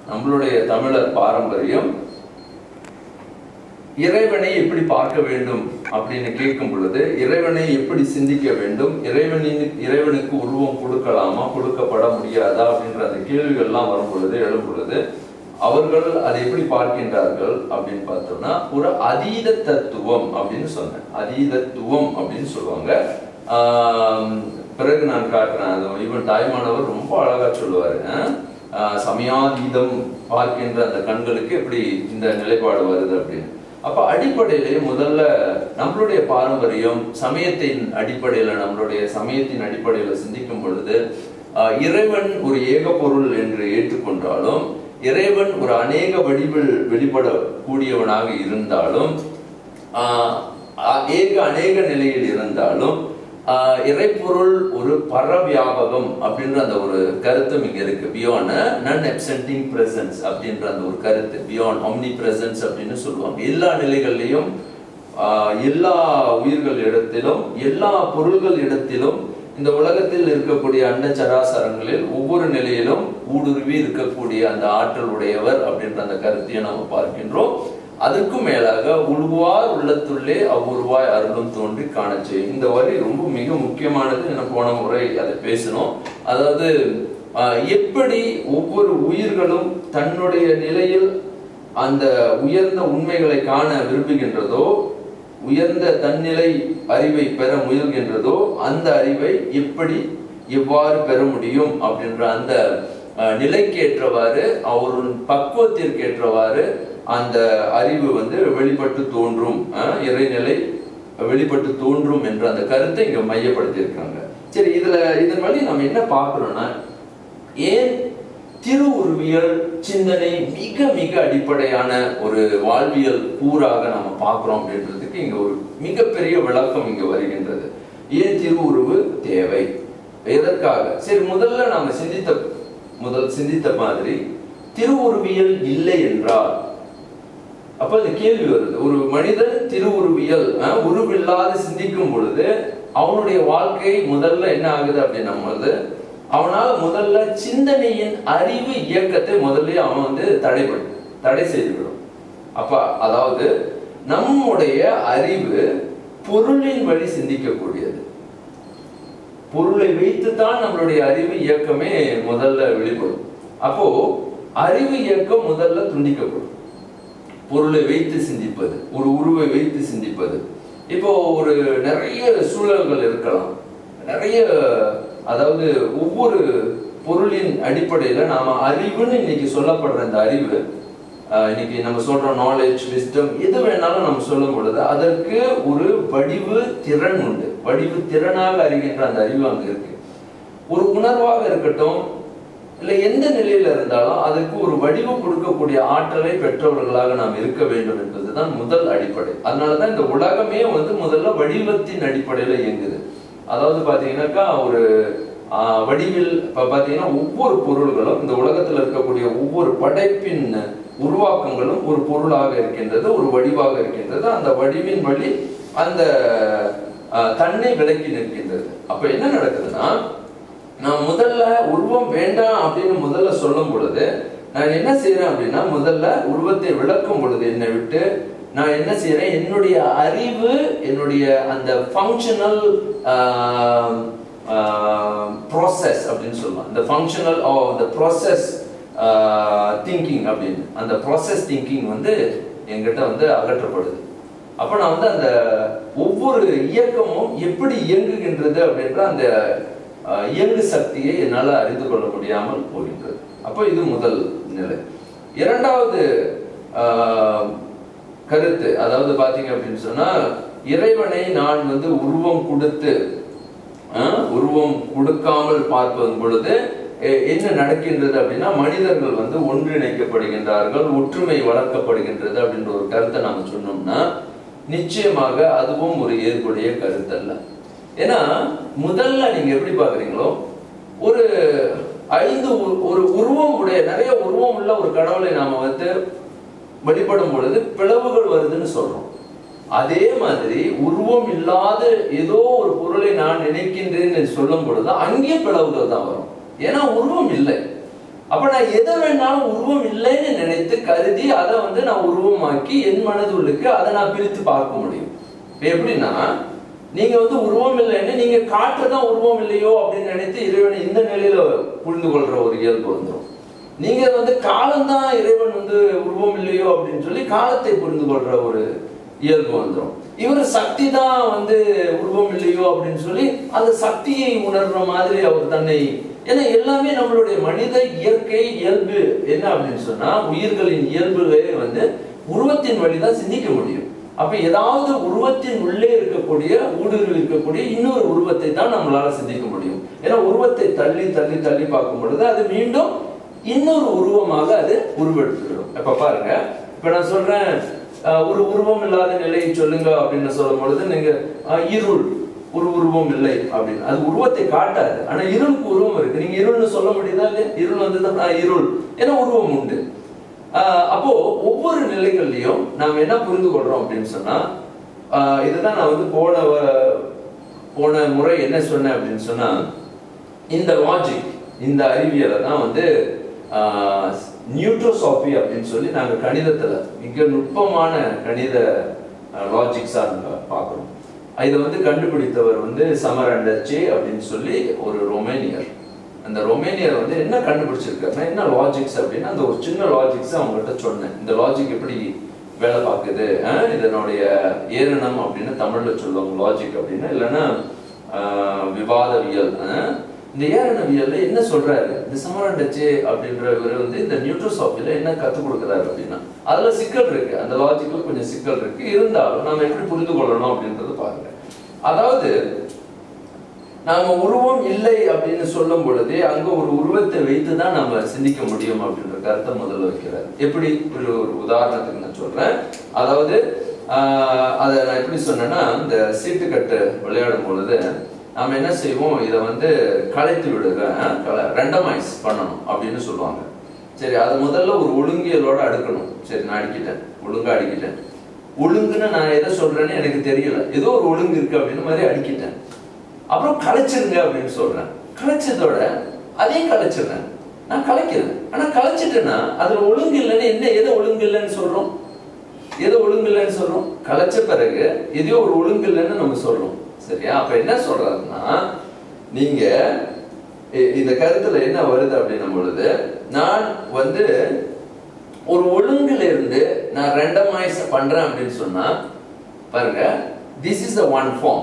நம்மளுடைய தமிழர் பாரம்பரியம் இறைவனை எப்படி பார்க்க வேண்டும் அப்படின்னு கேட்கும் பொழுது இறைவனை எப்படி சிந்திக்க வேண்டும் இறைவனின் இறைவனுக்கு உருவம் கொடுக்கலாமா கொடுக்கப்பட முடியாதா அப்படின்ற அந்த கேள்விகள்லாம் வரும் பொழுது எழும் பொழுது அவர்கள் அதை எப்படி பார்க்கின்றார்கள் அப்படின்னு பார்த்தோம்னா ஒரு அதீத தத்துவம் அப்படின்னு சொன்னேன் அதீதத்துவம் அப்படின்னு சொல்லுவாங்க ஆம், பிறகு நான் காட்டுறேன் அது இவன் தாய்மானவர் ரொம்ப அழகா சொல்லுவாரு அஹ்? ஆஹ், சமயாதீதம் பார்க்கின்ற அந்த கண்களுக்கு எப்படி இந்த நிலைப்பாடு வருது அப்படின்னு அப்ப அடிப்படையிலேயே முதல்ல நம்மளுடைய பாரம்பரியம் சமயத்தின் அடிப்படையில நம்மளுடைய சமயத்தின் அடிப்படையில சிந்திக்கும் பொழுது ஆஹ், இறைவன் ஒரு ஏக பொருள் என்று ஏற்றுக்கொண்டாலும் இறைவன் ஒரு அநேக வடிவில் வெளிப்படக்கூடியவனாக இருந்தாலும் ஆஹ், ஆஹ், ஏக அநேக நிலையில் இருந்தாலும் ஆஹ், இறைப்பொருள் ஒரு பரவியாபகம் அப்படின்ற அந்த ஒரு கருத்தும் இங்க இருக்கு பியாண்ட் நன் எப்சென்டிங் பிரசன்ஸ் அப்படின்ற அந்த ஒரு கருத்து பியாண்ட் omni பிரசன்ஸ் அப்படின்னு சொல்லுவாங்க எல்லா நிலைகள்லையும் ஆஹ், எல்லா உயிர்கள் இடத்திலும் எல்லா பொருள்கள் இடத்திலும் இந்த உலகத்தில் இருக்கக்கூடிய அண்ட சராசரங்களில் ஒவ்வொரு நிலையிலும் ஊடுருவி இருக்கக்கூடிய அந்த ஆற்றல் உடையவர் அப்படின்ற அந்த கருத்தையும் நம்ம பார்க்கின்றோம் அதுக்கும் மேலாக உழுவார் உள்ளத்துள்ளே அவ்வுருவாய் அருளும் தோன்றி காணச் செய்யும் இந்த வரி ரொம்ப மிக முக்கியமானது என்ன போன முறை அதை பேசணும் அதாவது ஆஹ், எப்படி ஒவ்வொரு உயிர்களும் தன்னுடைய நிலையில் அந்த உயர்ந்த உண்மைகளை காண விரும்புகின்றதோ உயர்ந்த தன்னிலை அறிவை பெற முயல்கின்றதோ அந்த அறிவை எப்படி எவ்வாறு பெற முடியும் அப்படின்ற அந்த அஹ், நிலைக்கேற்றவாறு அவரின் பக்குவத்திற்கேற்றவாறு அந்த அறிவு வந்து வெளிப்பட்டு தோன்றும் அஹ், இறைநிலை வெளிப்பட்டு தோன்றும் என்ற அந்த கருத்தை இங்க மையப்படுத்தியிருக்காங்க சரி இதுல இதன் வழி நம்ம என்ன பார்க்கிறோம்னா ஏன் திரு உருவியல் சிந்தனை மிக மிக அடிப்படையான ஒரு வாழ்வியல் கூறாக நம்ம பார்க்கிறோம் அப்படின்றதுக்கு இங்க ஒரு மிகப்பெரிய விளக்கம் இங்க வருகின்றது ஏன் திரு உருவு தேவை எதற்காக சரி முதல்ல நாம சிந்தித்த முதல் சிந்தித்த மாதிரி திரு உருவியல் இல்லை என்றால் அப்ப இந்த கேள்வி வருது ஒரு மனிதன் திருவுருவியல் அஹ், உருவில்லாது சிந்திக்கும் பொழுது அவனுடைய வாழ்க்கை முதல்ல என்ன ஆகுது அப்படின்னா பொழுது அவனால முதல்ல சிந்தனையின் அறிவு இயக்கத்தை முதல்ல அவன் வந்து தடைபடும் தடை செய்துவிடும் அப்ப அதாவது நம்முடைய அறிவு பொருளின் வழி சிந்திக்கக்கூடியது பொருளை வைத்துத்தான் நம்மளுடைய அறிவு இயக்கமே முதல்ல வெளிப்படும் அப்போ அறிவு இயக்கம் முதல்ல துண்டிக்கப்படும் பொருளை வைத்து சிந்திப்பது ஒரு உருவை வைத்து சிந்திப்பது இப்போ ஒரு நிறைய சூழல்கள் இருக்கலாம் நிறைய அதாவது ஒவ்வொரு பொருளின் அடிப்படையில நாம அறிவுன்னு இன்னைக்கு சொல்லப்படுற இந்த அறிவு ஆஹ், இன்னைக்கு நம்ம சொல்றோம் நாலேஜ் விஸ்டம் எது வேணாலும் நம்ம சொல்லும் பொழுது அதற்கு ஒரு வடிவு திறன் உண்டு வடிவு திறனாக அறிகின்ற அந்த அறிவு அங்க இருக்கு ஒரு உணர்வாக இருக்கட்டும் இல்ல எந்த நிலையில இருந்தாலும் அதுக்கு ஒரு வடிவு கொடுக்கக்கூடிய ஆற்றலை பெற்றவர்களாக நாம் இருக்க வேண்டும் என்பதுதான் முதல் அடிப்படை அதனாலதான் இந்த உலகமே வந்து முதல்ல வடிவத்தின் அடிப்படையில இயங்குது அதாவது பாத்தீங்கன்னாக்கா ஒரு ஆஹ், வடிவில் இப்ப பாத்தீங்கன்னா ஒவ்வொரு பொருள்களும் இந்த உலகத்துல இருக்கக்கூடிய ஒவ்வொரு படைப்பின் உருவாக்கங்களும் ஒரு பொருளாக இருக்கின்றது ஒரு வடிவாக இருக்கின்றது அந்த வடிவின் வழி அந்த ஆஹ், தன்னை விலக்கி நிற்கின்றது அப்ப என்ன நடக்குதுன்னா நான் முதல்ல உருவம் வேண்டாம் அப்படின்னு முதல்ல சொல்லும் பொழுது நான் என்ன செய்யறேன் அப்படின்னா முதல்ல உருவத்தை விளக்கும் பொழுது என்னை விட்டு நான் என்ன செய்யறேன் என்னுடைய அறிவு என்னுடைய அந்த ஃபங்க்ஷனல் ப்ராசஸ் அப்படின்னு சொல்லலாம் இந்த ஃபங்க்ஷனல் the ப்ராசஸ் திங்கிங் அப்படின்னு அந்த ப்ராசஸ் திங்கிங் வந்து என்கிட்ட வந்து அகற்றப்படுது அப்ப நான் வந்து அந்த ஒவ்வொரு இயக்கமும் எப்படி இயங்குகின்றது அப்படின்ற அந்த அஹ், இயங்கு சக்தியை என்னால் அறிந்து கொள்ள முடியாமல் போகின்றது அப்போ இது முதல் நிலை இரண்டாவது ஆஹ், கருத்து அதாவது பாத்தீங்க அப்படின்னு சொன்னா இறைவனை நான் வந்து உருவம் கொடுத்து ஆஹ், உருவம் கொடுக்காமல் பார்ப்பது பொழுது எ- என்ன நடக்கின்றது அப்படின்னா மனிதர்கள் வந்து ஒன்றிணைக்கப்படுகின்றார்கள் ஒற்றுமை வளர்க்கப்படுகின்றது அப்படின்ற ஒரு கருத்தை நாம சொன்னோம்னா நிச்சயமாக அதுவும் ஒரு ஏற்புடைய கருத்து அல்ல ஏன்னா முதல்ல நீங்க எப்படி பாக்குறீங்களோ ஒரு ஐந்து உரு- ஒரு உருவம் உடைய நிறைய உருவம் உள்ள ஒரு கடவுளை நாம வந்து வழிபடும் பொழுது பிளவுகள் வருதுன்னு சொல்றோம் அதே மாதிரி உருவம் இல்லாத ஏதோ ஒரு பொருளை நான் நினைக்கின்றேன் என்று சொல்லும் பொழுது அங்கே பிளவுகள் தான் வரும் ஏன்னா உருவம் இல்லை அப்ப நான் எதை வேணாலும் உருவம் இல்லை கருதி அதை வந்து நான் உருவமாக்கி என் மனதுள்ளுக்கு அதை நான் பிரித்து பார்க்க முடியும் இப்ப எப்படின்னா நீங்க வந்து உருவம் இல்லைன்னு நீங்க காற்றுதான் உருவம் இல்லையோ அப்படின்னு நினைத்து இறைவனை இந்த நிலையில புரிந்து கொள்ற ஒரு இயல்பு வந்துடும் நீங்க வந்து காலம்தான் இறைவன் வந்து உருவம் இல்லையோ அப்படின்னு சொல்லி காலத்தை புரிந்து கொள்ற ஒரு இயல்பு வந்துடும் இவர் சக்தி தான் வந்து உருவம் இல்லையோ அப்படின்னு சொல்லி அந்த சக்தியை உணர்ற மாதிரி அவர் தன்னை ஏன்னா எல்லாமே நம்மளுடைய மனித இயற்கை இயல்பு என்ன அப்படின்னு சொன்னா உயிர்களின் இயல்புகளே வந்து உருவத்தின் வழிதான் சிந்திக்க முடியும் அப்ப ஏதாவது உருவத்தின் உள்ளே இருக்கக்கூடிய ஊடுருவி இருக்கக்கூடிய இன்னொரு உருவத்தை தான் நம்மளால சிந்திக்க முடியும் ஏன்னா உருவத்தை தள்ளி தள்ளி தள்ளி பார்க்கும் பொழுது அது மீண்டும் இன்னொரு உருவமாக அது உருவெடுத்துவிடும் இப்ப பாருங்க இப்ப நான் சொல்றேன் அஹ், ஒரு உருவம் இல்லாத நிலையை சொல்லுங்க அப்படின்னு சொல்லும் பொழுது நீங்க அஹ், இருள் ஒரு உருவம் இல்லை அப்படின்னு அது உருவத்தை காட்டாது ஆனா இருளுக்கு உருவம் இருக்கு நீங்க இருள்னு சொல்ல முடியுதா இல்லையா இருள் வந்து இருள் ஏன்னா உருவம் உண்டு ஆஹ் அப்போ ஒவ்வொரு நிலைகள்லயும் நாம் என்ன புரிந்து கொள்றோம் அப்படின்னு சொன்னா ஆஹ் இதுதான் நான் வந்து போன வ- போன முறை என்ன சொன்னேன் அப்படின்னு சொன்னா இந்த லாஜிக் இந்த அறிவியலை தான் வந்து நியூட்ரோசாபி அப்படின்னு சொல்லி நாங்க கணிதத்துல மிக நுட்பமான கணித லாஜிக்ஸா நாங்க பார்க்கிறோம் இதை வந்து கண்டுபிடித்தவர் வந்து சமரண்டச்சி அப்படின்னு சொல்லி ஒரு ரொமேனியர் அந்த ரொமேனியர் வந்து என்ன கண்டுபிடிச்சிருக்காருன்னா என்ன லாஜிக்ஸ் அப்படின்னா அந்த ஒரு சின்ன லாஜிக்ஸ் அவங்ககிட்ட சொன்னேன் இந்த லாஜிக் எப்படி வேலை பார்க்குது அஹ், இதனுடைய ஏரணம் அப்படின்னு தமிழ்ல சொல்லுவாங்க லாஜிக் அப்படின்னா இல்லைன்னா ஆஹ், விவாதவியல் அஹ். இந்த ஏரணவியல்ல என்ன சொல்றாரு இந்த சமரண்டச்சு அப்படின்றவர் வந்து இந்த நியூட்ரோசாஃபில என்ன கத்துக் கொடுக்குறாரு அப்படின்னா அதுல சிக்கல் இருக்கு அந்த லாஜிக்ல கொஞ்சம் சிக்கல் இருக்கு இருந்தாலும் நாம எப்படி புரிந்து கொள்ளணும் அப்படின்றது பாருங்க அதாவது நாம உருவம் இல்லை அப்படின்னு சொல்லும் பொழுதே அங்க ஒரு உருவத்தை வைத்து தான் நம்ம சிந்திக்க முடியும் அப்படின்ற கருத்தை முதல்ல வைக்கிறார் எப்படி ஒரு ஒரு உதாரணத்துக்கு நான் சொல்றேன் அதாவது ஆஹ், அதை நான் எப்படி சொன்னேன்னா இந்த சீட்டுக்கட்டு விளையாடும் பொழுது நாம என்ன செய்வோம் இதை வந்து கலைத்து விடுக ரெண்டமைஸ் பண்ணணும் அப்படின்னு சொல்லுவாங்க சரி அதை முதல்ல ஒரு ஒழுங்கியலோட அடுக்கணும் சரி நான் அடிக்கிட்டேன் ஒழுங்கா அடிக்கிட்டேன் ஒழுங்குன்னு நான் எதை சொல்றேன்னு எனக்கு தெரியல ஏதோ ஒரு ஒழுங்கு இருக்கு அப்படின்னு மாதிரி அடிக்கிட்டேன் அப்புறம் கலைச்சிருங்க அப்படின்னு சொல்றேன் கலைச்சதோட அதையும் கலைச்சிடுறேன் நான் கலைக்கிறேன் ஆனா கலைச்சிட்டேன்னா அதுல ஒழுங்கு இல்லைன்னு என்ன எதை ஒழுங்கு இல்லைன்னு சொல்றோம் எதை ஒழுங்கு இல்லைன்னு சொல்றோம் கலைச்ச பிறகு எதையோ ஒரு ஒழுங்கு இல்லைன்னு நம்ம சொல்றோம் சரியா அப்ப என்ன சொல்றாருன்னா நீங்க இ- இந்த கருத்துல என்ன வருது அப்படின்னும் பொழுது நான் வந்து ஒரு ஒழுங்குல இருந்து நான் ரெண்டமைஸ் பண்றேன் அப்படின்னு சொன்னா பாருங்க this is a one form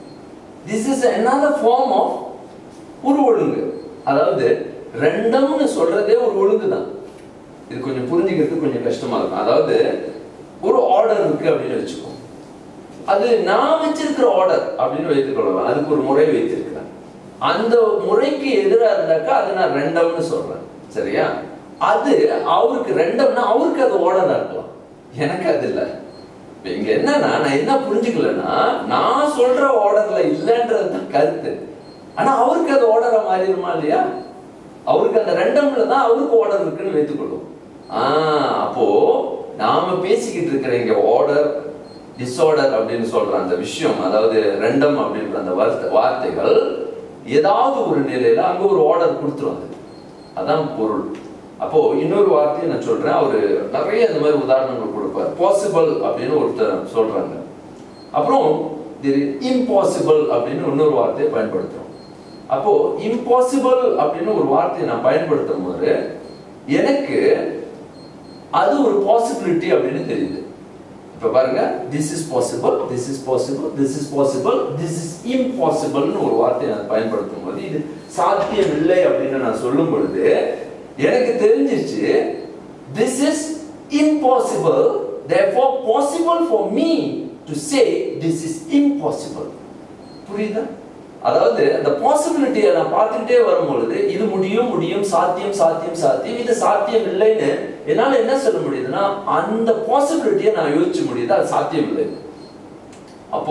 this is another form of ஒரு ஒழுங்கு அதாவது ரெண்டம்னு சொல்றதே ஒரு ஒழுங்கு தான் இது கொஞ்சம் புரிஞ்சுக்கிறதுக்கு கொஞ்சம் கஷ்டமா இருக்கும் அதாவது ஒரு ஆர்டர் இருக்கு அப்படின்னு வச்சுக்கோ அது நான் வச்சிருக்கிற ஆர்டர் அப்படின்னு வைத்துக் கொள்ளலாம் அதுக்கு ஒரு முறை வைத்திருக்கிறேன் அந்த முறைக்கு எதிராக இருந்தாக்கா அதை நான் ரெண்டம்னு சொல்றேன் சரியா அது அவருக்கு ரெண்டம்னா அவருக்கு அது ஆர்டரா இருக்கலாம் எனக்கு அது இல்லை இப்ப இங்க என்னன்னா நான் என்ன புரிஞ்சுக்கலன்னா நான் சொல்ற ஆர்டர்ல இல்லைன்றது தான் கருத்து ஆனா அவருக்கு அது ஆர்டரா மாறிடுமா இல்லையா அவருக்கு அந்த ரெண்டம்ல தான் அவருக்கு ஆர்டர் இருக்குன்னு வைத்துக்கொள்ளும் ஆஹ் அப்போ நாம பேசிக்கிட்டு இருக்கிற இங்க ஆர்டர் டிஸார்டர் அப்படின்னு சொல்ற அந்த விஷயம் அதாவது ரெண்டம் அப்படின்ற அந்த வார்த்தை வார்த்தைகள் ஏதாவது ஒரு நிலையில அங்க ஒரு ஆர்டர் கொடுத்துரும் அது அதான் பொருள் அப்போ இன்னொரு வார்த்தையை நான் சொல்றேன் அவரு நிறைய இந்த மாதிரி உதாரணங்கள் கொடுப்பார் பாசிபிள் அப்படின்னு ஒருத்தர் சொல்றாங்க அப்புறம் இம்பாசிபிள் அப்படின்னு இன்னொரு வார்த்தையை பயன்படுத்துறோம் அப்போ இம்பாசிபிள் அப்படின்னு ஒரு வார்த்தையை நான் பயன்படுத்தும் போது எனக்கு அது ஒரு பாசிபிலிட்டி அப்படின்னு தெரியுது இப்ப பாருங்க this is possible this is possible this is possible this is இம்பாசிபிள்னு ஒரு வார்த்தையை நான் பயன்படுத்தும் போது இது சாத்தியம் இல்லை அப்படின்னு நான் சொல்லும் பொழுது எனக்கு தெரிஞ்சிச்சு this is impossible therefore possible for me to say this is impossible புரியுதா அதாவது அந்த பாசிபிலிட்டியை நான் பார்த்துக்கிட்டே வரும்பொழுது இது முடியும் முடியும் சாத்தியம் சாத்தியம் சாத்தியம் இது சாத்தியம் இல்லைன்னு என்னால என்ன சொல்ல முடியுதுன்னா அந்த பாசிபிலிட்டியை நான் யோசிச்சு முடியுது அது சாத்தியம் இல்லை அப்போ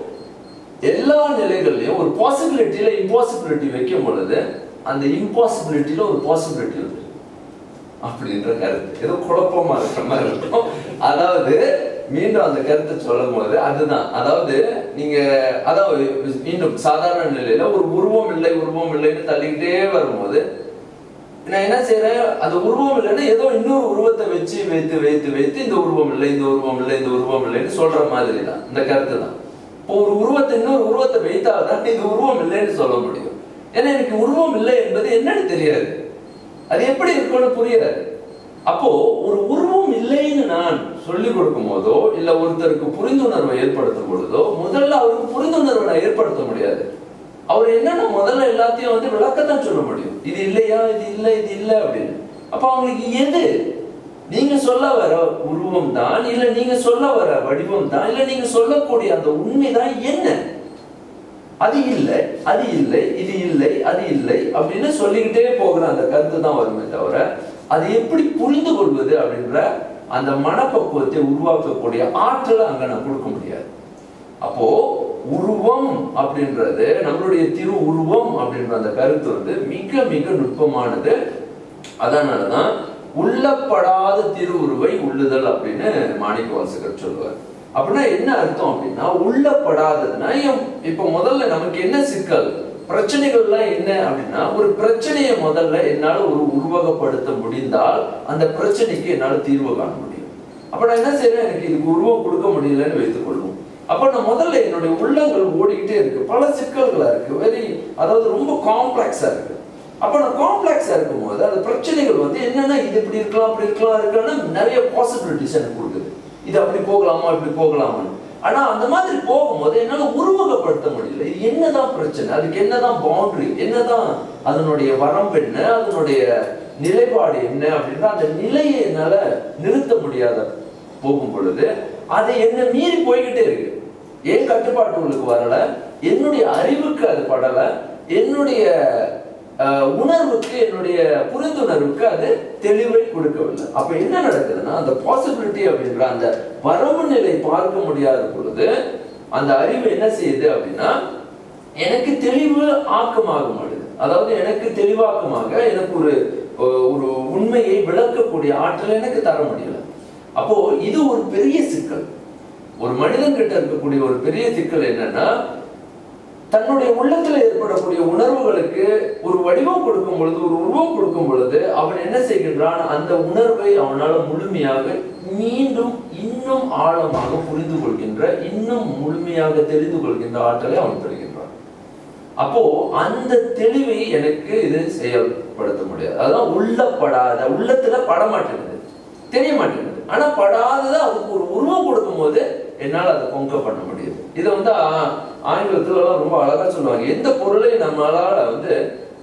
எல்லா நிலைகள்லயும் ஒரு பாசிபிலிட்டியில இம்பாசிபிலிட்டி வைக்கும் பொழுது அந்த இம்பாசிபிலிட்டியில ஒரு பாசிபிலிட்டி வந்து அப்படின்ற கருத்து ஏதோ குழப்பமா இருக்கிற மாதிரி இருக்கும் அதாவது மீண்டும் அந்த கருத்தை சொல்லும் போது அதுதான் அதாவது நீங்க அதாவது மீண்டும் சாதாரண நிலையில ஒரு உருவம் இல்லை உருவம் இல்லைன்னு தள்ளிக்கிட்டே வரும்போது நான் என்ன செய்யறேன் அந்த உருவம் இல்லைன்னா ஏதோ இன்னொரு உருவத்தை வச்சு வைத்து வைத்து வைத்து இந்த உருவம் இல்லை இந்த உருவம் இல்லை இந்த உருவம் இல்லைன்னு சொல்ற மாதிரி தான் இந்த கருத்து தான் இப்போ ஒரு உருவத்தை இன்னொரு உருவத்தை வைத்தால்தான் இது உருவம் இல்லைன்னு சொல்ல முடியும் ஏன்னா எனக்கு உருவம் இல்லை என்பது என்னன்னு தெரியாது அது எப்படி இருக்கும்னு புரியாது அப்போ ஒரு உருவம் இல்லைன்னு நான் சொல்லிக் கொடுக்கும் போதோ இல்ல ஒருத்தருக்கு புரிந்துணர்வை ஏற்படுத்தும் பொழுதோ முதல்ல அவருக்கு புரிந்துணர்வை நான் ஏற்படுத்த முடியாது அவர் என்னன்னா முதல்ல எல்லாத்தையும் வந்து விளக்கத்தான் சொல்ல முடியும் இது இல்லையா இது இல்லை இது இல்லை அப்படின்னு அப்ப அவங்களுக்கு எது நீங்க சொல்ல வர உருவம் தான் இல்ல நீங்க சொல்ல வர வடிவம் தான் இல்ல நீங்க சொல்லக்கூடிய அந்த உண்மைதான் என்ன அது இல்லை அது இல்லை இது இல்லை அது இல்லை அப்படின்னு சொல்லிக்கிட்டே போகிற அந்த கருத்து தான் வருமே தவிர அது எப்படி புரிந்து கொள்வது அப்படின்ற அந்த மனப்பக்குவத்தை உருவாக்கக்கூடிய ஆற்றலை அங்க நான் கொடுக்க முடியாது அப்போ உருவம் அப்படின்றது நம்மளுடைய திரு உருவம் அப்படின்ற அந்த கருத்து வந்து மிக மிக நுட்பமானது அதனாலதான் உள்ளப்படாத திருவுருவை உள்ளுதல் அப்படின்னு மாணிக்க வாசகர் சொல்லுவார் அப்படின்னா என்ன அர்த்தம் அப்படின்னா உள்ளப்படாததுன்னா எம்- இப்ப முதல்ல நமக்கு என்ன சிக்கல் பிரச்சனைகள்லாம் என்ன அப்படின்னா ஒரு பிரச்சனையை முதல்ல என்னால ஒரு உருவகப்படுத்த முடிந்தால் அந்த பிரச்சனைக்கு என்னால தீர்வு காண முடியும் அப்ப நான் என்ன செய்யறேன் எனக்கு இதுக்கு உருவம் கொடுக்க முடியலன்னு வைத்துக் கொள்வோம் அப்ப நான் முதல்ல என்னுடைய உள்ளங்கள் ஓடிக்கிட்டே இருக்கு பல சிக்கல்களா இருக்கு வெரி அதாவது ரொம்ப காம்ப்ளெக்ஸா இருக்கு அப்ப நான் காம்ப்ளெக்ஸா இருக்கும்போது அந்த பிரச்சனைகள் வந்து என்னன்னா இது இப்படி இருக்கலாம் அப்படி இருக்கலாம் இருக்கலாம்னு நிறைய பாசிபிலிட்டிஸ் எனக்கு கொடுக்குது இது அப்படி போகலாமா இப்படி போகலாமா ஆனா அந்த மாதிரி போகும்போது என்னால உருவகப்படுத்த முடியல இது என்னதான் பிரச்சனை அதுக்கு என்னதான் பவுண்டரி என்னதான் அதனுடைய வரம்பு என்ன அதனுடைய நிலைப்பாடு என்ன அப்படின்ற அந்த நிலையை என்னால நிறுத்த முடியாத போகும் பொழுது அதை என்ன மீறி போய்கிட்டே இருக்கு என் கட்டுப்பாட்டுகளுக்கு வரல என்னுடைய அறிவுக்கு அது படல என்னுடைய அஹ், உணர்வுக்கு என்னுடைய புரிந்துணர்வுக்கு அது தெளிவை கொடுக்கவில்லை அப்ப என்ன நடக்குதுன்னா அந்த பாசிபிலிட்டி அப்படின்ற அந்த வரம்பு நிலை பார்க்க முடியாத பொழுது அந்த அறிவு என்ன செய்யுது அப்படின்னா எனக்கு தெளிவு ஆக்கமாக மாட்டுது அதாவது எனக்கு தெளிவாக்கமாக எனக்கு ஒரு ஒரு உண்மையை விளக்கக்கூடிய ஆற்றல் எனக்கு தர முடியல அப்போ இது ஒரு பெரிய சிக்கல் ஒரு மனிதன் கிட்ட இருக்கக்கூடிய ஒரு பெரிய சிக்கல் என்னன்னா தன்னுடைய உள்ளத்துல ஏற்படக்கூடிய உணர்வுகளுக்கு ஒரு வடிவம் கொடுக்கும் பொழுது ஒரு உருவம் கொடுக்கும் பொழுது அவன் என்ன செய்கின்றான் அந்த உணர்வை அவனால முழுமையாக மீண்டும் இன்னும் ஆழமாக புரிந்து கொள்கின்ற இன்னும் முழுமையாக தெரிந்து கொள்கின்ற ஆற்றலை அவன் பெறுகின்றான் அப்போ அந்த தெளிவை எனக்கு இது செயல்படுத்த முடியாது அதான் உள்ளப்படாத உள்ளத்துல படமாட்டேங்குது தெரிய மாட்டேங்குது ஆனா படாததை அதுக்கு ஒரு உருவம் கொடுக்கும் போது என்னால் அதை கொங்க பண்ண முடியுது இதை வந்து ஆ- ஆங்கிலத்துல எல்லாம் ரொம்ப அழகா சொல்லுவாங்க எந்த பொருளை நம்மளால வந்து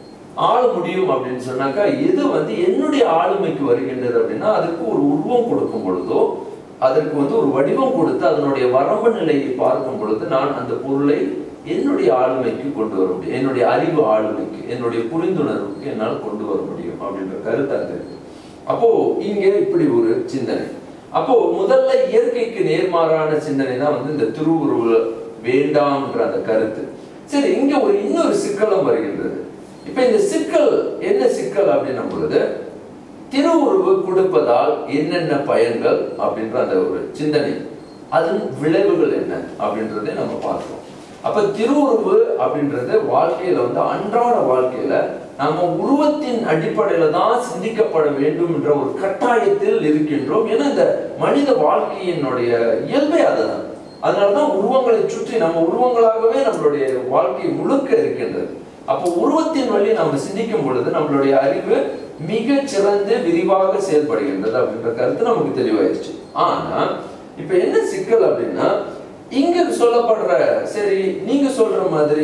ஆள முடியும் அப்படின்னு சொன்னாக்கா எது வந்து என்னுடைய ஆளுமைக்கு வருகின்றது அப்படின்னா அதுக்கு ஒரு உருவம் கொடுக்கும் பொழுதோ அதற்கு வந்து ஒரு வடிவம் கொடுத்து அதனுடைய வரம்பு நிலையை பார்க்கும் பொழுது நான் அந்த பொருளை என்னுடைய ஆளுமைக்கு கொண்டு வர முடியும் என்னுடைய அறிவு ஆளுமைக்கு என்னுடைய புரிந்துணர்வுக்கு என்னால் கொண்டு வர முடியும் அப்படின்ற கருத்து அங்க இருக்கு அப்போ இங்க இப்படி ஒரு சிந்தனை அப்போ முதல்ல இயற்கைக்கு நேர்மாறான சிந்தனை தான் வந்து இந்த திருவுருவ வேண்டாம்ன்ற அந்த கருத்து சரி இங்க ஒரு இன்னொரு சிக்கலும் வருகின்றது இப்ப இந்த சிக்கல் என்ன சிக்கல் அப்படின்னும் பொழுது திருவுருவு கொடுப்பதால் என்னென்ன பயன்கள் அப்படின்ற அந்த ஒரு சிந்தனை அதன் விளைவுகள் என்ன அப்படின்றதை நம்ம பார்த்தோம் அப்ப திருவுருவு அப்படின்றது வாழ்க்கையில வந்து அன்றாட வாழ்க்கையில நாம உருவத்தின் அடிப்படையில தான் சிந்திக்கப்பட வேண்டும் என்ற ஒரு கட்டாயத்தில் இருக்கின்றோம் ஏன்னா இந்த மனித வாழ்க்கையினுடைய இயல்பே அதுதான் அதனாலதான் உருவங்களை சுற்றி நம்ம உருவங்களாகவே நம்மளுடைய வாழ்க்கை முழுக்க இருக்கின்றது அப்போ உருவத்தின் வழி நம்ம சிந்திக்கும் பொழுது நம்மளுடைய அறிவு மிக சிறந்து விரிவாக செயல்படுகின்றது அப்படின்ற கருத்து நமக்கு தெளிவாயிருச்சு ஆனா இப்ப என்ன சிக்கல் அப்படின்னா இங்க சொல்லப்படுற சரி நீங்க சொல்ற மாதிரி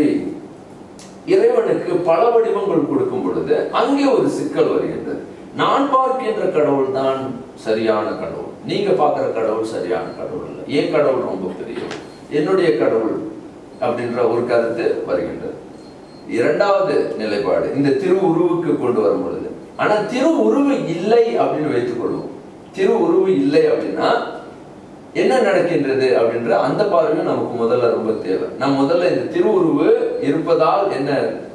இறைவனுக்கு பல வடிவங்கள் கொடுக்கும் பொழுது அங்கே ஒரு சிக்கல் வருகின்றது நான் பார்க்கின்ற கடவுள் தான் சரியான கடவுள் நீங்க பார்க்கிற கடவுள் சரியான கடவுள் இல்லை என் கடவுள் ரொம்ப பெரியவர் என்னுடைய கடவுள் அப்படின்ற ஒரு கருத்து வருகின்றது இரண்டாவது நிலைப்பாடு இந்த திரு உருவுக்கு கொண்டு வரும் பொழுது ஆனா திரு உருவு இல்லை அப்படின்னு வைத்துக் கொள்வோம் திரு உருவு இல்லை அப்படின்னா என்ன நடக்கின்றது அப்படின்ற அந்த பார்வையும் நமக்கு முதல்ல ரொம்ப தேவை நான் முதல்ல இந்த திருவுருவு இருப்பதால் என்ன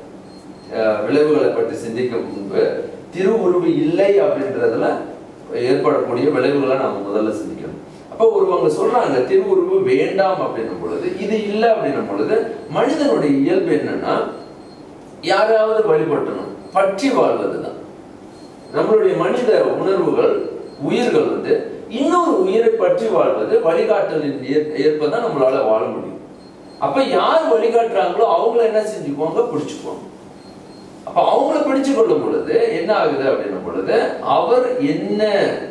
அஹ், விளைவுகளை பற்றி சிந்திக்க முன்பு திருவுருவு இல்லை அப்படின்றதுல ஏற்படக்கூடிய விளைவுகளை நாம முதல்ல சிந்திக்கணும் அப்ப ஒருவங்க சொல்றாங்க திருவுருவு வேண்டாம் அப்படின்னும் பொழுது இது இல்லை அப்படின்னும் பொழுது மனிதனுடைய இயல்பு என்னன்னா யாராவது வழிபட்டணும் பற்றி வாழ்வதுதான் நம்மளுடைய மனித உணர்வுகள் உயிர்கள் வந்து இன்னொரு உயிரை பற்றி வாழ்வது வழிகாட்டலின் ஏற்- ஏற்பதான் நம்மளால வாழ முடியும் அப்ப யார் வழிகாட்டுறாங்களோ அவங்கள என்ன செஞ்சுக்குவாங்க பிடிச்சுக்குவாங்க அப்ப அவங்கள பிடிச்சு கொள்ளும் பொழுது என்ன ஆகுது அப்படின்னும் பொழுது அவர் என்ன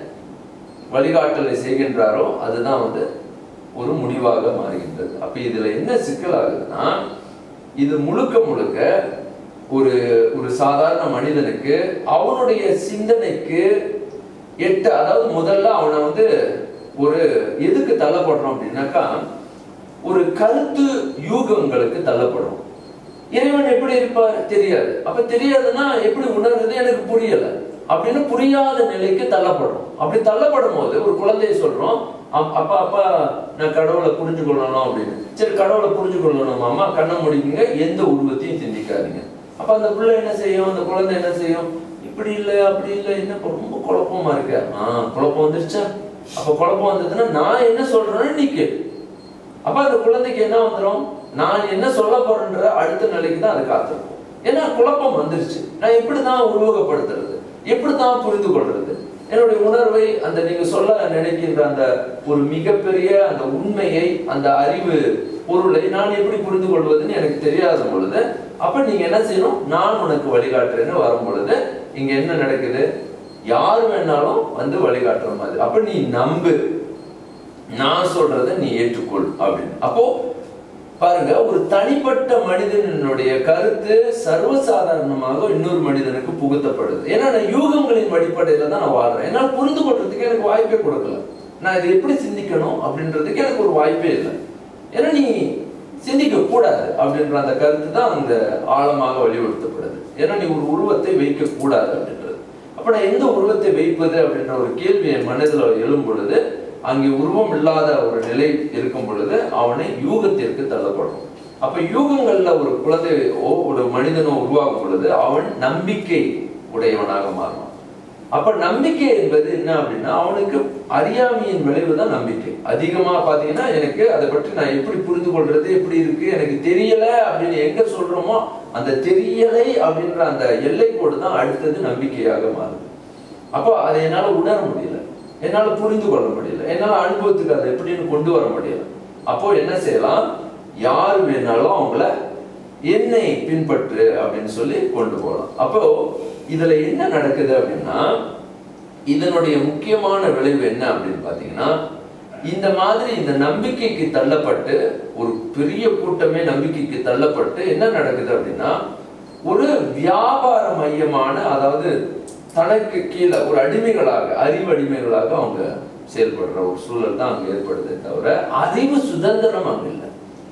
வழிகாட்டலை செய்கின்றாரோ அதுதான் வந்து ஒரு முடிவாக மாறுகின்றது அப்ப இதுல என்ன சிக்கல் ஆகுதுன்னா இது முழுக்க முழுக்க ஒரு ஒரு சாதாரண மனிதனுக்கு அவனுடைய சிந்தனைக்கு எட்ட அதாவது முதல்ல அவனை வந்து ஒரு எதுக்கு தள்ளப்படுறோம் அப்படின்னாக்கா ஒரு கருத்து யூகங்களுக்கு தள்ளப்படுறோம் இறைவன் எப்படி இருப்பார் தெரியாது அப்ப தெரியாதுன்னா எப்படி உணர்றது எனக்கு புரியல அப்படின்னு புரியாத நிலைக்கு தள்ளப்படுறோம் அப்படி தள்ளப்படும் போது ஒரு குழந்தைய சொல்றோம் அப்- அப்பா அப்பா நான் கடவுளை புரிஞ்சு கொள்ளணும் அப்படின்னு சரி கடவுளை புரிஞ்சு கொள்ளணும் அம்மா கண்ணை முடிக்குங்க எந்த உருவத்தையும் சிந்திக்காதீங்க அப்ப அந்த பிள்ளை என்ன செய்யும் அந்த குழந்தை என்ன செய்யும் இப்படி இல்லை அப்படி இல்லை என்ன இப்ப ரொம்ப குழப்பமா இருக்கு ஆஹ் குழப்பம் வந்துருச்சா அப்ப குழப்பம் வந்ததுன்னா நான் என்ன சொல்றேன்னு நீ கேளு அப்ப அந்த குழந்தைக்கு என்ன வந்துடும் நான் என்ன சொல்ல போறேன்ற அடுத்த நிலைக்கு தான் அது காத்திருக்கும் ஏன்னா குழப்பம் வந்துருச்சு நான் எப்படி தான் உருவகப்படுத்துறது எப்படி தான் புரிந்து கொள்றது என்னுடைய உணர்வை அந்த நீங்க சொல்ல நினைக்கின்ற அந்த ஒரு மிகப்பெரிய அந்த உண்மையை அந்த அறிவு பொருளை நான் எப்படி புரிந்து கொள்வதுன்னு எனக்கு தெரியாத பொழுது அப்ப நீங்க என்ன செய்யணும் நான் உனக்கு வழிகாட்டுறேன்னு வரும் பொழுது இங்க என்ன நடக்குது யார் வேணாலும் வந்து வழிகாட்டுற மாதிரி அப்ப நீ நம்பு நான் சொல்றதை நீ ஏற்றுக்கொள் அப்படின்னு அப்போ பாருங்க ஒரு தனிப்பட்ட மனிதனுடைய கருத்து சர்வசாதாரணமாக இன்னொரு மனிதனுக்கு புகுத்தப்படுது ஏன்னா நான் யூகங்களின் அடிப்படையில தான் நான் வாழ்றேன் என்னால் புரிந்து கொள்றதுக்கு எனக்கு வாய்ப்பே கொடுக்கல நான் இதை எப்படி சிந்திக்கணும் அப்படின்றதுக்கு எனக்கு ஒரு வாய்ப்பே இல்லை ஏன்னா நீ சிந்திக்க கூடாது அப்படின்ற அந்த கருத்து தான் அந்த ஆழமாக வலியுறுத்தப்படுது ஏன்னா நீ ஒரு உருவத்தை வைக்க கூடாது அப்படின்றது அப்ப நான் எந்த உருவத்தை வைப்பது அப்படின்ற ஒரு கேள்வி என் மனதில் எழும் பொழுது அங்கே உருவம் இல்லாத ஒரு நிலை இருக்கும் பொழுது அவனை யூகத்திற்கு தள்ளப்படும் அப்ப யூகங்கள்ல ஒரு குழந்தையோ ஒரு மனிதனோ உருவாகும் பொழுது அவன் நம்பிக்கை உடையவனாக மாறுவான் அப்ப நம்பிக்கை என்பது என்ன அப்படின்னா அவனுக்கு அறியாமையின் விளைவு தான் நம்பிக்கை அதிகமா பாத்தீங்கன்னா எனக்கு அதை பற்றி நான் எப்படி புரிந்து கொள்றது எப்படி இருக்கு எனக்கு தெரியல அப்படின்னு எங்க சொல்றோமோ அந்த தெரியலை அப்படின்ற அந்த எல்லை கோடு தான் அடுத்தது நம்பிக்கையாக மாறுது அப்போ அதை என்னால உணர முடியல என்னால புரிந்து கொள்ள முடியல என்னால அனுபவத்துக்கு அதை எப்படின்னு கொண்டு வர முடியல அப்போ என்ன செய்யலாம் யார் வேணாலும் அவங்கள என்னை பின்பற்று அப்படின்னு சொல்லி கொண்டு போகலாம் அப்போ இதுல என்ன நடக்குது அப்படின்னா இதனுடைய முக்கியமான விளைவு என்ன அப்படின்னு பாத்தீங்கன்னா இந்த மாதிரி இந்த நம்பிக்கைக்கு தள்ளப்பட்டு ஒரு பெரிய கூட்டமே நம்பிக்கைக்கு தள்ளப்பட்டு என்ன நடக்குது அப்படின்னா ஒரு வியாபார மையமான அதாவது தனக்கு கீழே ஒரு அடிமைகளாக அறிவு அடிமைகளாக அவங்க செயல்படுற ஒரு சூழல் தான் அங்க ஏற்படுதே தவிர அறிவு சுதந்திரம் அங்க இல்லை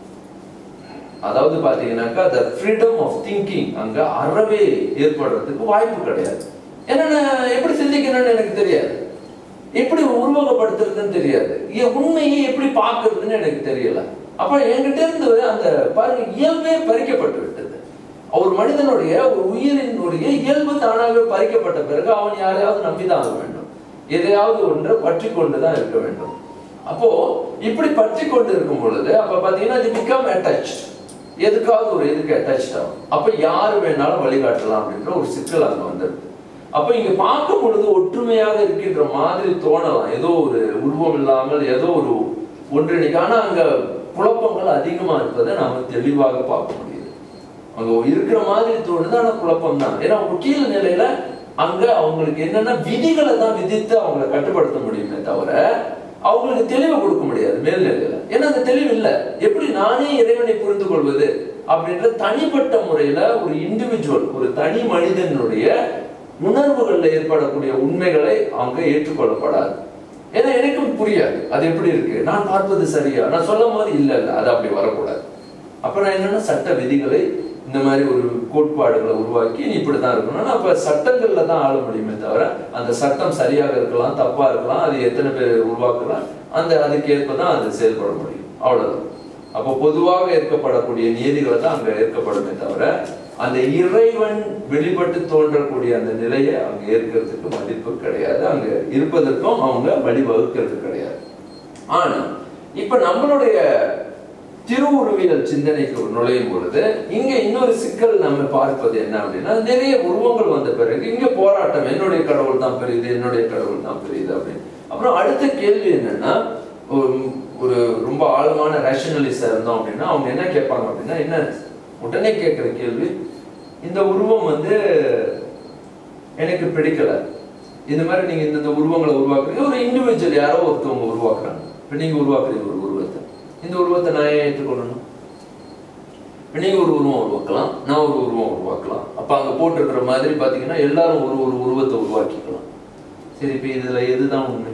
அதாவது பாத்தீங்கன்னாக்கா the freedom of thinking அங்க அறவே ஏற்படுறதுக்கு வாய்ப்பு கிடையாது ஏன்னா நான் எப்படி சிந்திக்கணும்னு எனக்கு தெரியாது எப்படி உருவகப்படுத்துறதுன்னு தெரியாது என் உண்மையை எப்படி பார்க்கறதுன்னு எனக்கு தெரியல அப்ப என்கிட்ட இருந்து அந்த பாருங்க இயல்பே பறிக்கப்பட்டு விட்டது ஒரு மனிதனுடைய ஒரு உயிரினுடைய இயல்பு தானாகவே பறிக்கப்பட்ட பிறகு அவன் யாரையாவது நம்பிதான் ஆக வேண்டும் எதையாவது ஒன்றை பற்றி கொண்டுதான் இருக்க வேண்டும் அப்போ இப்படி பற்றி கொண்டு இருக்கும் பொழுது அப்ப பாத்தீங்கன்னா இது பிகம் அட்டாச் எதுக்காவது ஒரு இதுக்கு அட்டாச் ஆகும் அப்ப யாரு வேணாலும் வழிகாட்டலாம் அப்படின்ற ஒரு சிக்கல் அங்க வந்துடுது அப்ப இங்க பார்க்கும் பொழுது ஒற்றுமையாக இருக்கின்ற மாதிரி தோணலாம் ஏதோ ஒரு உருவம் இல்லாமல் ஏதோ ஒரு ஒன்றிணைக்கு ஆனா அங்க குழப்பங்கள் அதிகமா இருப்பதை நாம தெளிவாக பார்க்க முடியுது அங்க இருக்கிற மாதிரி தோணுது ஆனா குழப்பம் தான் ஏன்னா அவங்க கீழ் நிலையில அங்க அவங்களுக்கு என்னன்னா விதிகளை தான் விதித்து அவங்களை கட்டுப்படுத்த முடியுமே தவிர அவங்களுக்கு தெளிவு கொடுக்க முடியாது மேல்நிலையில ஏன்னா அந்த தெளிவு இல்லை எப்படி நானே இறைவனை புரிந்து கொள்வது அப்படின்ற தனிப்பட்ட முறையில ஒரு இண்டிவிஜுவல் ஒரு தனி மனிதனுடைய உணர்வுகள்ல ஏற்படக்கூடிய உண்மைகளை அவங்க ஏற்றுக்கொள்ளப்படாது ஏன்னா எனக்கும் புரியாது அது எப்படி இருக்கு நான் பார்ப்பது சரியா நான் சொல்லும் போது இல்ல இல்ல அது அப்படி வரக்கூடாது அப்ப நான் என்னன்னா சட்ட விதிகளை இந்த மாதிரி ஒரு கோட்பாடுகளை உருவாக்கி நீ இப்படிதான் இருக்கணும்னா அப்ப சட்டங்கள்ல தான் ஆள முடியுமே தவிர அந்த சட்டம் சரியாக இருக்கலாம் தப்பா இருக்கலாம் அது எத்தனை பேர் உருவாக்கலாம் அந்த அதுக்கு ஏற்பதான் அது செயல்பட முடியும் அவ்வளவுதான் அப்போ பொதுவாக ஏற்கப்படக்கூடிய நீதிகளை தான் அங்க ஏற்கப்படுமே தவிர அந்த இறைவன் வெளிப்பட்டு தோன்றக்கூடிய அந்த நிலையை அங்க ஏற்கிறதுக்கு மதிப்பு கிடையாது அங்க இருப்பதற்கும் அவங்க வழிவகுக்கிறது கிடையாது ஆனா இப்ப நம்மளுடைய திருவுருவியல் சிந்தனைக்கு நுழையும் பொழுது இங்க இன்னொரு சிக்கல் நம்ம பார்ப்பது என்ன அப்படின்னா நிறைய உருவங்கள் வந்த பிறகு இங்க போராட்டம் என்னுடைய கடவுள் தான் பெரியது என்னுடைய கடவுள் தான் பெரியது அப்படின்னு அப்புறம் அடுத்த கேள்வி என்னன்னா ஒரு- ஒரு ரொம்ப ஆழமான ரேஷனலிஸ்டா இருந்தோம் அப்படின்னா அவங்க என்ன கேட்பாங்க அப்படின்னா என்ன உடனே கேட்கிற கேள்வி இந்த உருவம் வந்து எனக்கு பிடிக்கல இந்த மாதிரி நீங்க இந்த இந்த உருவங்களை உருவாக்குறீங்க ஒரு இண்டிவிஜுவல் யாரோ ஒருத்தவங்க உருவாக்குறாங்க இப்ப நீங்க உருவாக்குறீங்க ஒரு உருவத்தை இந்த உருவத்தை நான் ஏன் ஏற்றுக்கொள்ளணும் இப்ப நீங்க ஒரு உருவம் உருவாக்கலாம் நான் ஒரு உருவம் உருவாக்கலாம் அப்ப அங்க போட்டிருக்கிற மாதிரி பாத்தீங்கன்னா எல்லாரும் ஒரு ஒரு உருவத்தை உருவாக்கிக்கலாம் சரி இப்ப இதுல எதுதான் உண்மை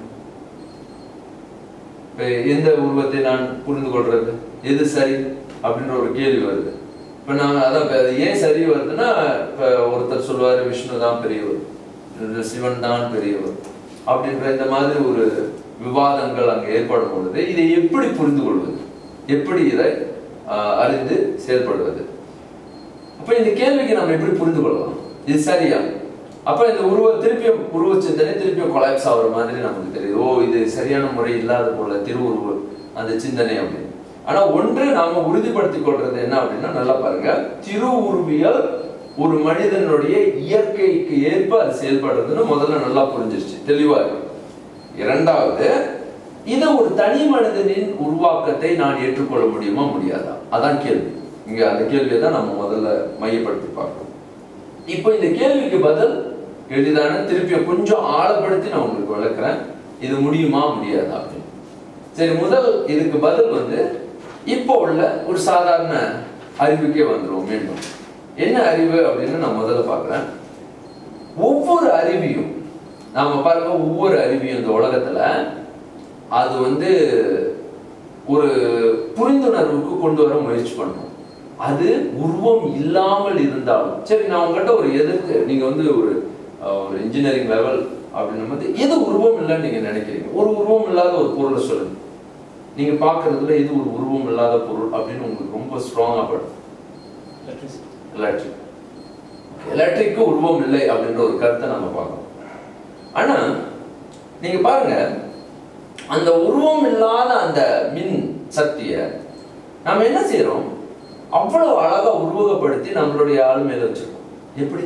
இப்ப எந்த உருவத்தை நான் புரிந்து கொள்றது எது சரி அப்படின்ற ஒரு கேள்வி வருது இப்ப நான் அதான் இப்ப அது ஏன் சரி வருதுன்னா இப்ப ஒருத்தர் சொல்லுவாரு விஷ்ணு தான் பெரியவர் இந்த சிவன் தான் பெரியவர் அப்படின்ற இந்த மாதிரி ஒரு விவாதங்கள் அங்க ஏற்படும் பொழுது இதை எப்படி புரிந்து கொள்வது எப்படி இதை ஆஹ், அறிந்து செயல்படுவது அப்ப இந்த கேள்விக்கு நம்ம எப்படி புரிந்து கொள்ளலாம் இது சரியா அப்ப இந்த உருவ திருப்பியும் உருவ சிந்தனை திருப்பியும் கொலாப்ஸ் ஆகுற மாதிரி நமக்கு தெரியுது ஓ இது சரியான முறை இல்லாத போல திருவுருவ அந்த சிந்தனை அப்படின்னு ஆனா ஒன்று நாம உறுதிப்படுத்திக் கொள்றது என்ன அப்படின்னா நல்லா பாருங்க திருவுருவியல் ஒரு மனிதனுடைய இயற்கைக்கு ஏற்ப அது செயல்படுறதுன்னு முதல்ல நல்லா புரிஞ்சிருச்சு தெளிவா இருக்கு இரண்டாவது இதை ஒரு தனி மனிதனின் உருவாக்கத்தை நான் ஏற்றுக்கொள்ள முடியுமா முடியாதா அதான் கேள்வி இங்க அந்த கேள்வியை தான் நம்ம முதல்ல மையப்படுத்தி பார்க்கணும் இப்போ இந்த கேள்விக்கு பதில் எளிதான திருப்பி கொஞ்சம் ஆழப்படுத்தி நான் உங்களுக்கு விளக்குறேன் இது முடியுமா முடியாதா அப்படின்னு சரி முதல் இதுக்கு பதில் வந்து இப்போ உள்ள ஒரு சாதாரண அறிவுக்கே வந்துரும் மீண்டும் என்ன அறிவு அப்படின்னு நான் முதல்ல பார்க்கிறேன் ஒவ்வொரு அறிவியும் நாம பாருங்க ஒவ்வொரு அறிவியும் இந்த உலகத்துல அது வந்து ஒரு புரிந்துணர்வுக்கு கொண்டு வர முயற்சி பண்ணும் அது உருவம் இல்லாமல் இருந்தாலும் சரி நான் உங்ககிட்ட ஒரு எதிர்த்து நீங்க வந்து ஒரு அஹ், ஒரு இன்ஜினியரிங் லெவல் அப்படின்னும் போது எது உருவம் இல்லைன்னு நீங்க நினைக்கிறீங்க ஒரு உருவம் இல்லாத ஒரு பொருளை சொல்லுங்க நீங்க பாக்குறதுல எது ஒரு உருவம் இல்லாத பொருள் அப்படின்னு உங்களுக்கு ரொம்ப ஸ்ட்ராங்கா படும் எலக்ட்ரிக் எலக்ட்ரிக்கு உருவம் இல்லை அப்படின்ற ஒரு கருத்தை நம்ம பார்க்கணும் ஆனா நீங்க பாருங்க அந்த உருவம் இல்லாத அந்த மின் சக்தியை நாம என்ன செய்யறோம் அவ்வளவு அழகா உருவகப்படுத்தி நம்மளுடைய ஆளுமையில வச்சிருக்கோம் எப்படி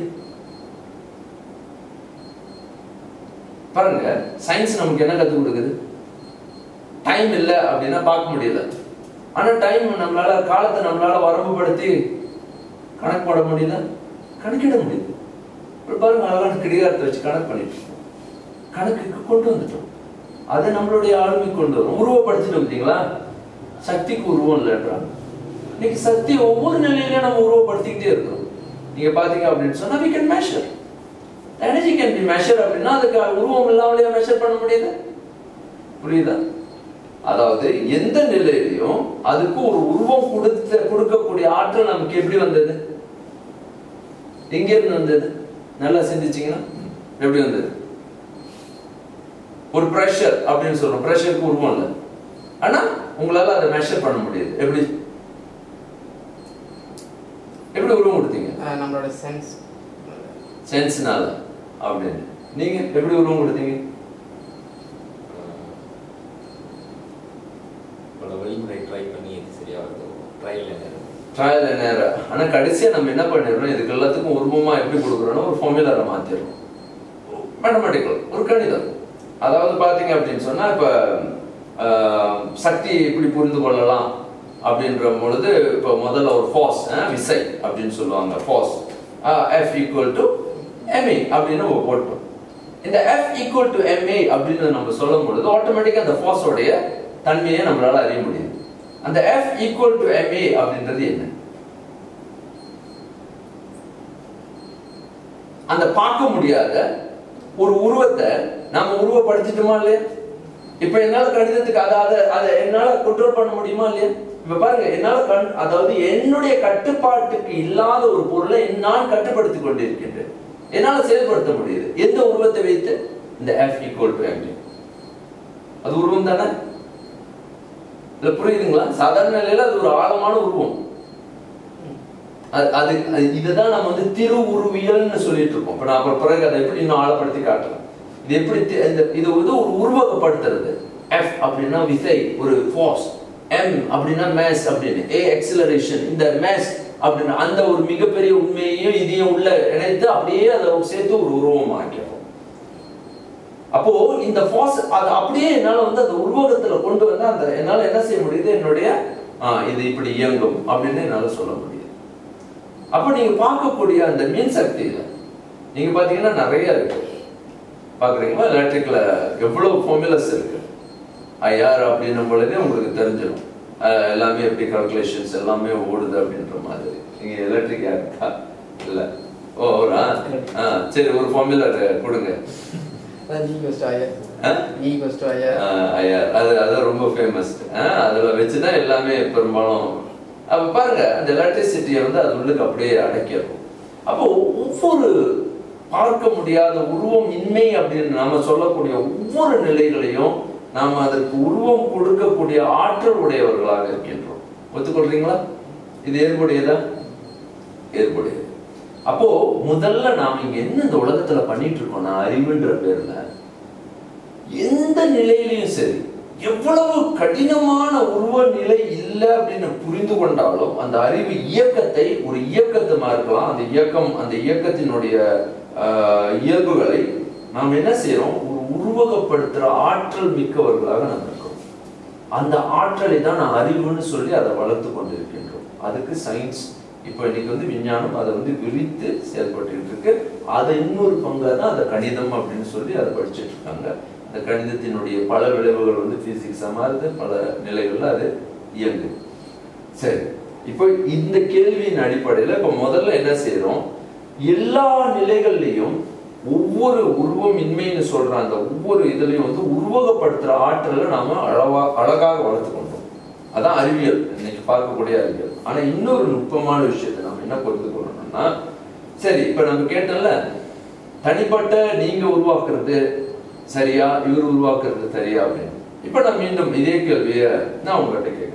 பாருங்க சயின்ஸ் நமக்கு என்ன கத்துக் கொடுக்குது டைம் இல்லை அப்படின்னா பார்க்க முடியல ஆனா டைம் நம்மளால காலத்தை நம்மளால வரம்புபடுத்தி கணக்கு போட முடியல கணக்கிட முடியுது இப்ப பாருங்க அழகான கிடிகாரத்தை வச்சு கணக்கு பண்ணிட்டு இருக்கோம். கணக்குக்கு கொண்டு வந்துட்டோம் அதை நம்மளுடைய ஆளுமை கொண்டு வரும் உருவப்படுத்திட்டு பார்த்தீங்களா சக்திக்கு உருவம் இல்லைன்றாங்க இன்னைக்கு சக்தி ஒவ்வொரு நிலையிலையும் நம்ம உருவப்படுத்திக்கிட்டே இருக்கிறோம் நீங்க பாத்தீங்க அப்படின்னு சொன்னா we can measure energy can be measure அப்படின்னா அதுக்கு உருவம் இல்லாமலேயே மெஷர் பண்ண முடியுது புரியுதா அதாவது எந்த நிலையிலையும் அதுக்கு ஒரு உருவம் கொடுத்த கொடுக்கக்கூடிய ஆற்றல் நமக்கு எப்படி வந்தது எங்க இருந்து வந்தது நல்லா சிந்திச்சீங்கன்னா எப்படி வந்தது ஒரு ப்ரெஷர் அப்படின்னு சொல்றோம் ப்ரெஷருக்கு உருவம் இல்லை ஆனா உங்களால அதை மெஷர் பண்ண முடியுது எப்படி எப்படி உருவம் கொடுத்தீங்க அஹ் நம்மளோட சென்ஸ் சென்ஸ்னால அப்படின்னு நீங்க எப்படி உருவம் கொடுத்தீங்க பல வழிமுறை ட்ரை பண்ணி எது சரியா வருதோ ட்ரையல் என்ன ட்ரையல் அண்ட் எரர் ஆனா கடைசியா நம்ம என்ன பண்ணிடுறோம் இதுக்கு எல்லாத்துக்கும் உருவமா எப்படி கொடுக்குறோம்னா ஒரு ஃபார்முலாவை மாத்திடுறோம் மேத்தமெட்டிக்கல் ஒரு கணிதம் அதாவது பாத்தீங்க அப்படின்னு சொன்னா இப்ப ஆஹ், சக்தி எப்படி புரிந்து கொள்ளலாம் அப்படின்ற பொழுது இப்போ முதல்ல ஒரு ஃபாஸ் விசை அப்படின்னு சொல்லுவாங்க force F equal to MA அப்படின்னு நம்ம போட்டோம் இந்த எஃப் ஈக்குவல் டு எம்ஏ அப்படின்னு நம்ம சொல்லும் பொழுது ஆட்டோமேட்டிக்காக அந்த ஃபாஸோடைய தன்மையை நம்மளால அறிய முடியுது அந்த எஃப் ஈக்குவல் டு எம்ஏ அப்படின்றது என்ன அந்த பார்க்க முடியாத ஒரு உருவத்தை நாம உருவப்படுத்திட்டோமா இல்லையா இப்ப என்னால கணிதத்துக்கு அதாவது அதை என்னால கண்ட்ரோல் பண்ண முடியுமா இல்லையா இப்ப பாருங்க என்னால கண் அதாவது என்னுடைய கட்டுப்பாட்டுக்கு இல்லாத ஒரு பொருளை நான் கட்டுப்படுத்திக் கொண்டிருக்கின்றேன் என்னால செயல்படுத்த முடியுது எந்த உருவத்தை வைத்து இந்த எஃப் ஈக்குவல் டு எம் அது உருவம் தானே இல்ல புரியுதுங்களா சாதாரண நிலையில அது ஒரு ஆழமான உருவம் அது- அது அது இதுதான் நம்ம வந்து திரு உருவியல்னு சொல்லிட்டு இருக்கோம் இப்ப நான் அப்புறம் பிறகு அதை எப்படி இன்னும் ஆழப்படுத்தி காட்டுறேன் இது எப்படி தி- இந்த இது வந்து ஒரு உருவகப்படுத்துறது எஃப் அப்படின்னா விசை ஒரு ஃபோர்ஸ் எம் அப்படின்னா மேஸ் அப்படின்னு ஏ எக்ஸலரேஷன் இந்த மேஸ் அப்படின்னு அந்த ஒரு மிகப்பெரிய உண்மையையும் இதையும் உள்ள இணைத்து அப்படியே அதை சேர்த்து ஒரு உருவம் ஆக்கிறோம் அப்போ இந்த ஃபாஸ் அது அப்படியே என்னால வந்து அந்த உருவகத்துல கொண்டு வந்து அந்த என்னால என்ன செய்ய முடியுது என்னுடைய ஆ, இது இப்படி இயங்கும் அப்படின்னு என்னால சொல்ல முடியுது அப்போ நீங்க பார்க்கக்கூடிய அந்த மின் சக்தியில நீங்க பாத்தீங்கன்னா நிறைய இருக்கு பாக்குறீங்களா எலக்ட்ரிக்ல எவ்வளவு ஃபார்முலஸ் இருக்கு ஐஆர் அப்படின்னும் பொழுதே உங்களுக்கு தெரிஞ்சிடும் அஹ் எல்லாமே எப்படி கால்குலேஷன்ஸ் எல்லாமே ஓடுது அப்படின்ற மாதிரி நீங்க எலக்ட்ரிக் இருக்கா இல்ல ஓ ஒரு ஆ ஆ, சரி ஒரு ஃபார்முலா கொடுங்க அதான் நீ ஃபர்ஸ்ட் ஆயா ஆ? நீ ஃபர்ஸ்ட் ஆயா ஆஹ் ஐயா, அது அது ரொம்ப ஃபேமஸ் அதுல வச்சுதான் எல்லாமே பெரும்பாலும் அப்ப பாருங்க அந்த எலக்ட்ரிசிட்டியை வந்து அது உள்ளுக்கு அப்படியே அடக்கிடும் அப்போ ஒவ்வொரு பார்க்க முடியாத உருவம் இன்மை அப்படின்னு நாம சொல்லக்கூடிய ஒவ்வொரு நிலைகளையும் நாம அதற்கு உருவம் கொடுக்கக்கூடிய ஆற்றல் உடையவர்களாக இருக்கின்றோம் ஒத்துக்கொள்றீங்களா இது ஏற்புடையதா ஏற்புடையது அப்போ முதல்ல நாம இங்க என்ன இந்த உலகத்துல பண்ணிட்டு இருக்கோம்னா அறிவுன்ற பேர்ல எந்த நிலையிலையும் சரி எவ்வளவு கடினமான உருவ நிலை இல்லை அப்படின்னு புரிந்து கொண்டாலும் அந்த அறிவு இயக்கத்தை ஒரு இயக்கத்துமா இருக்கலாம் அந்த இயக்கம் அந்த இயக்கத்தினுடைய ஆஹ், இயல்புகளை நாம் என்ன செய்யறோம் ஒரு உருவகப்படுத்துற ஆற்றல் மிக்கவர்களாக நாம் இருக்கோம் அந்த ஆற்றலை தான் நான் அறிவுன்னு சொல்லி அதை வளர்த்து கொண்டு இருக்கின்றோம் அதுக்கு சயின்ஸ் இப்போ இன்னைக்கு வந்து விஞ்ஞானம் அதை வந்து விரித்து செயல்பட்டு இருக்கு அதை இன்னொரு பங்காக தான் அந்த கணிதம் அப்படின்னு சொல்லி அதை படிச்சுட்டு இருக்காங்க அந்த கணிதத்தினுடைய பல விளைவுகள் வந்து பிசிக்ஸா மாறுது பல நிலைகள்ல அது இயங்குது சரி இப்போ இந்த கேள்வியின் அடிப்படையில் இப்போ முதல்ல என்ன செய்றோம் எல்லா நிலைகள்லையும் ஒவ்வொரு உருவம் இன்மைன்னு சொல்ற அந்த ஒவ்வொரு இதுலையும் வந்து உருவகப்படுத்துற ஆற்றலை நாம அழவா அழகாக வளர்த்து கொண்டோம் அதான் அறிவியல் இன்னைக்கு பார்க்கக்கூடிய அறிவியல் ஆனா இன்னொரு நுட்பமான விஷயத்தை நம்ம என்ன புரிந்து கொள்ளணும்னா சரி இப்ப நம்ம கேட்டோம்ல தனிப்பட்ட நீங்க உருவாக்குறது சரியா இவர் உருவாக்குறது சரியா அப்படின்னு இப்ப நான் மீண்டும் இதே கேள்வியை நான் உங்ககிட்ட கேட்கிறேன்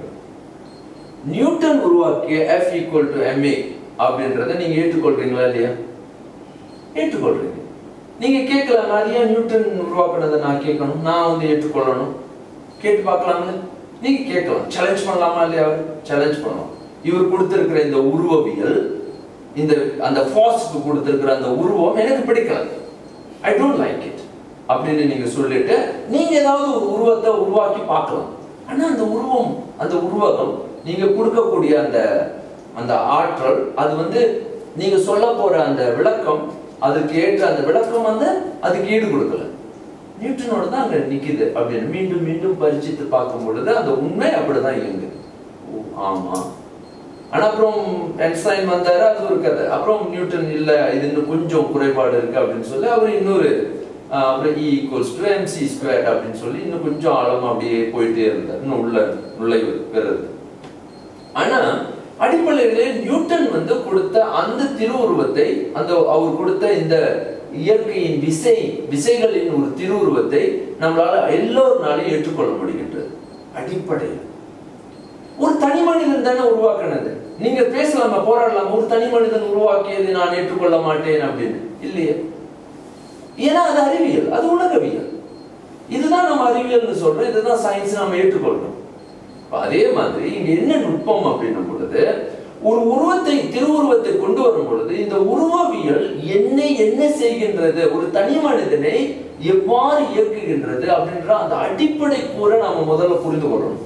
நியூட்டன் உருவாக்கிய F ஈக்குவல் டு எம்ஏ அப்படின்றத நீங்க ஏற்றுக்கொள்றீங்களா இல்லையா ஏற்றுக்கொள்றீங்க நீங்க கேட்கலாம் நான் ஏன் நியூட்டன் உருவாக்குனதை நான் கேட்கணும் நான் வந்து ஏற்றுக்கொள்ளணும் கேட்டு பார்க்கலாம்ல நீங்க கேட்கலாம் சேலஞ்ச் பண்ணலாமா இல்லையா சேலஞ்ச் பண்ணலாம் இவர் கொடுத்திருக்கிற இந்த உருவவியல் இந்த அந்த ஃபாஸ்க்கு கொடுத்திருக்கிற அந்த உருவம் எனக்கு பிடிக்கல ஐ டோன்ட் லைக் இட் அப்படின்னு நீங்க சொல்லிட்டு நீங்க ஏதாவது ஒரு உருவத்தை உருவாக்கி பார்க்கலாம் ஆனா அந்த உருவம் அந்த உருவகம் நீங்க கொடுக்கக்கூடிய அந்த அந்த ஆற்றல் அது வந்து நீங்க சொல்ல போற அந்த விளக்கம் அதுக்கு ஏற்ற அந்த விளக்கம் வந்து அதுக்கு ஈடு கொடுக்கல நியூட்டனோட தான் அங்க நிக்குது அப்படின்னு மீண்டும் மீண்டும் பரிச்சித்து பார்க்கும் பொழுது அந்த உண்மை அப்படிதான் இயங்குது ஓ, ஆமா ஆனா அப்புறம் ஐன்ஸ்டைன் வந்தாரு அது ஒரு கதை அப்புறம் நியூட்டன் இல்ல இது இன்னும் கொஞ்சம் குறைபாடு இருக்கு அப்படின்னு சொல்லி அவர் இன்னொரு ஆஹ், அப்புறம் E equals to MC square அப்படின்னு சொல்லி இன்னும் கொஞ்சம் ஆழமா அப்படியே போயிட்டே இருந்தார் இன்னும் உள்ள நுழைவு பெறுறது ஆனா அடிப்படையிலே நியூட்டன் வந்து கொடுத்த அந்த திருவுருவத்தை அந்த அவர் கொடுத்த இந்த இயற்கையின் விசை விசைகளின் ஒரு திருவுருவத்தை நம்மளால எல்லோருனாலையும் ஏற்றுக்கொள்ள முடிகின்றது அடிப்படையில் ஒரு தனி மனிதன் தானே உருவாக்குனது நீங்க பேசலாமா போராடலாமா ஒரு தனி மனிதன் உருவாக்கியதை நான் ஏற்றுக்கொள்ள மாட்டேன் அப்படின்னு இல்லையே ஏன்னா அது அறிவியல் அது உலகவியல் இதுதான் நம்ம அறிவியல்னு சொல்றோம் இதுதான் சயின்ஸ் நம்ம ஏற்றுக்கொள்றோம் அப்ப அதே மாதிரி இங்க என்ன நுட்பம் அப்படின்னும் பொழுது ஒரு உருவத்தை திருவுருவத்தை கொண்டு வரும் பொழுது இந்த உருவவியல் என்னை என்ன செய்கின்றது ஒரு தனி மனிதனை எவ்வாறு இயக்குகின்றது அப்படின்ற அந்த அடிப்படை கூற நாம முதல்ல புரிந்து கொள்ளணும்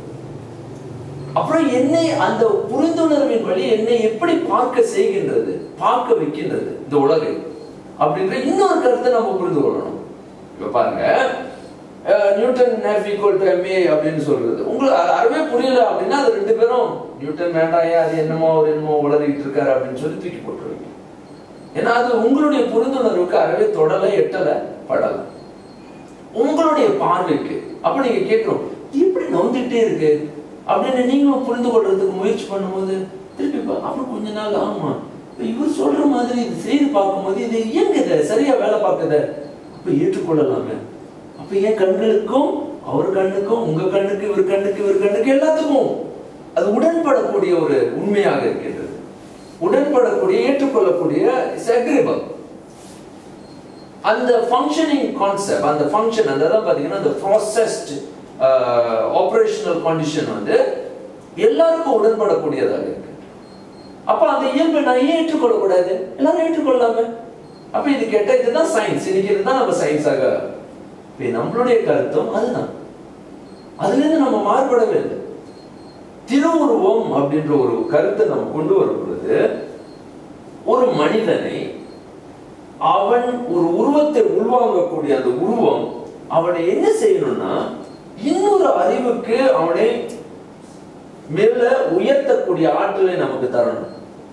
அப்புறம் என்னை அந்த புரிந்துணர்வின் வழி என்னை எப்படி பார்க்க செய்கின்றது பார்க்க வைக்கின்றது இந்த உலகை அப்படின்ற இன்னொரு கருத்தை நம்ம புரிந்து கொள்ளணும் இப்ப பாருங்க அஹ், Newton F equal to MA அப்படின்னு சொல்றது உங்களுக்கு அது அறவே புரியல அப்படின்னா அது ரெண்டு பேரும் நியூட்டன் வேண்டாம் ஏன் அது என்னமோ அவர் என்னமோ உளறிட்டு இருக்காரு அப்படின்னு சொல்லி தூக்கி போட்டுருவீங்க ஏன்னா அது உங்களுடைய புரிந்துணர்வுக்கு அறவே தொடலை எட்டலை படலை உங்களுடைய பார்வைக்கு அப்ப நீங்க கேட்கிறோம் இது எப்படி நொந்துட்டே இருக்கு அப்படின்னு நீங்களும் புரிந்து கொள்றதுக்கு முயற்சி பண்ணும்போது திருப்பி பா- அப்புறம் கொஞ்ச நாள் ஆமா இப்ப இவர் சொல்ற மாதிரி இது செய்து பார்க்கும்போது இது இயங்குத சரியா வேலை பார்க்குத அப்ப ஏற்றுக்கொள்ளலாமே அப்ப என் கண்களுக்கும் அவர் கண்ணுக்கும் உங்க கண்ணுக்கு இவர் கண்ணுக்கு இவர் கண்ணுக்கு எல்லாத்துக்கும் அது உடன்படக்கூடிய ஒரு உண்மையாக இருக்கின்றது உடன்படக்கூடிய ஏற்றுக்கொள்ளக்கூடிய அக்ரிபிள் அந்த ஃபங்க்ஷனிங் கான்செப்ட் அந்த ஃபங்க்ஷன் அந்த தான் பார்த்தீங்கன்னா அந்த ப்ராசஸ்ட் ஆப்ரேஷனல் கண்டிஷன் வந்து எல்லாருக்கும் உடன்படக்கூடியதாக இருக்கு அப்ப அந்த இயல்பை நான் ஏன் ஏற்றுக்கொள்ளக்கூடாது எல்லாரும் ஏற்றுக்கொள்ளாம அப்ப இது கேட்டா இதுதான் சயின்ஸ் இன்னைக்கு இதுதான் நம்ம சயின்ஸாக இப்ப நம்மளுடைய கருத்தும் அதுதான் அதுல இருந்து நம்ம மாறுபடவே இல்லை திருவுருவம் அப்படின்ற ஒரு கருத்தை நம்ம கொண்டு வரும் பொழுது ஒரு மனிதனை அவன் ஒரு உருவத்தை உள்வாங்கக்கூடிய அந்த உருவம் அவனை என்ன செய்யணும்னா இன்னொரு அறிவுக்கு அவனை மேல உயர்த்தக்கூடிய ஆற்றலை நமக்கு தரணும்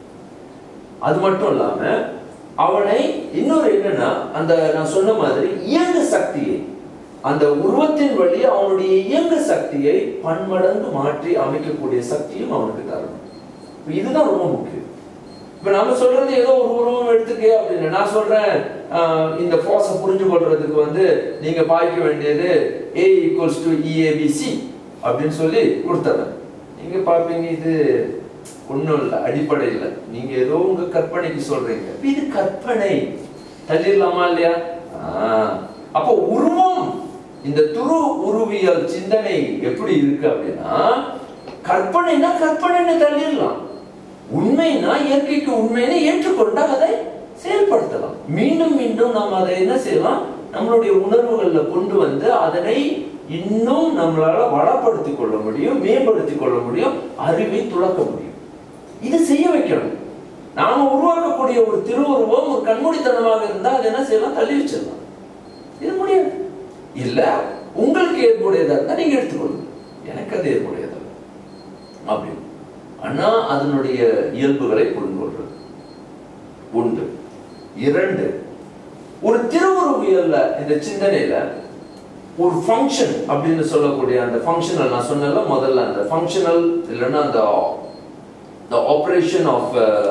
அது மட்டும் இல்லாம அவனை இன்னொரு என்னன்னா அந்த நான் சொன்ன மாதிரி இயங்கு சக்தியை அந்த உருவத்தின் வழி அவனுடைய இயங்கு சக்தியை பன்மடங்கு மாற்றி அமைக்கக்கூடிய சக்தியும் அவனுக்கு தரணும் இப்ப இதுதான் ரொம்ப முக்கியம் இப்ப நம்ம சொல்றது ஏதோ ஒரு உருவம் எடுத்துக்க அப்படின்னு நான் சொல்றேன் ஆஹ், இந்த ஃபோர்ஸை புரிஞ்சு கொள்றதுக்கு வந்து நீங்க பாய்க்க வேண்டியது ஏ ஈக்குவல்ஸ் டு இஏபிசி அப்படின்னு சொல்லி கொடுத்துறேன் நீங்க பாப்பீங்க இது ஒண்ணும் இல்லை அடிப்படை இல்லை நீங்க ஏதோ உங்க கற்பனைக்கு சொல்றீங்க இது கற்பனை தள்ளிடலாமா இல்லையா ஆஹ், அப்போ உருவம் இந்த துரு உருவியல் சிந்தனை எப்படி இருக்கு அப்படின்னா கற்பனைனா கற்பனைன்னு தள்ளிடலாம் உண்மைனா இயற்கைக்கு உண்மைன்னு ஏற்றுக்கொண்டா அதை செயல்படுத்தலாம் மீண்டும் மீண்டும் நாம் அதை என்ன செய்யலாம் நம்மளுடைய உணர்வுகள்ல கொண்டு வந்து அதனை இன்னும் நம்மளால வளப்படுத்திக் கொள்ள முடியும் மேம்படுத்திக் கொள்ள முடியும் அறிவை துளக்க முடியும் இது செய்ய வைக்கணும் நாம உருவாக்கக்கூடிய ஒரு திருவுருவம் ஒரு கண்மூடித்தனமாக இருந்தா அது என்ன செய்யலாம் தள்ளி வச்சிடலாம் இது முடியாது இல்ல உங்களுக்கு ஏற்புடையதா இருந்தா நீங்க எடுத்துக்கொள்ளுங்க எனக்கு அது ஏற்புடையதா அப்படி ஆனா அதனுடைய இயல்புகளை புரிந்து கொள்றது உண்டு இரண்டு ஒரு திருவுருவியல்ல இந்த சிந்தனையில ஒரு ஃபங்க்ஷன் அப்படின்னு சொல்லக்கூடிய அந்த ஃபங்க்ஷனல் நான் சொன்னல முதல்ல அந்த ஃபங்க்ஷனல் இல்லைன்னா அந்த the operation of uh,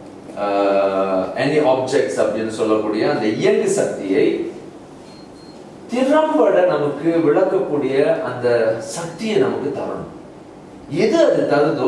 uh, any objects அப்படின்னு சொல்லக்கூடிய அந்த இயங்கு சக்தியை திறம்பட நமக்கு விளக்கக்கூடிய அந்த சக்தியை நமக்கு தரணும் எது அது தருதோ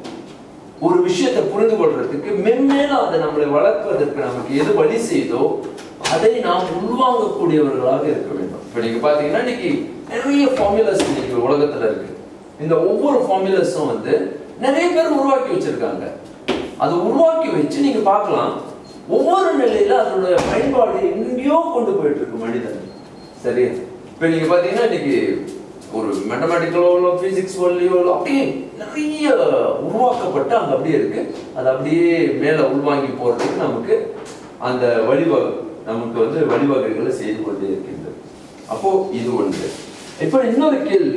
ஒரு விஷயத்தை புரிந்து கொள்றதுக்கு மென்மேலும் அதை நம்மளை வளர்ப்பதற்கு நமக்கு எது வழி செய்தோ அதை நாம் உள்வாங்கக்கூடியவர்களாக இருக்க வேண்டும் இப்ப நீங்க பாத்தீங்கன்னா இன்னைக்கு நிறைய ஃபார்முலாஸ் இன்னைக்கு உலகத்துல இருக்கு இந்த ஒவ்வொரு ஃபார்முலாஸும் வந்து நிறைய பேர் உருவாக்கி வச்சிருக்காங்க அதை உருவாக்கி வச்சு நீங்க பார்க்கலாம் ஒவ்வொரு நிலையில அதனுடைய பயன்பாடு எங்கேயோ கொண்டு போயிட்டு இருக்கு மனிதன் சரி இப்ப நீங்க பாத்தீங்கன்னா இன்னைக்கு ஒரு மேத்தமெட்டிக்கலோ பிசிக்ஸ் வேர்ல்லையோ அப்படியே நிறைய உருவாக்கப்பட்டு அங்க அப்படியே இருக்கு அது அப்படியே மேல உள்வாங்கி போறதுக்கு நமக்கு அந்த வழிவகை நமக்கு வந்து வழிவகைகளை செய்து கொண்டே இருக்கின்றது அப்போ இது ஒன்று இப்ப இன்னொரு கேள்வி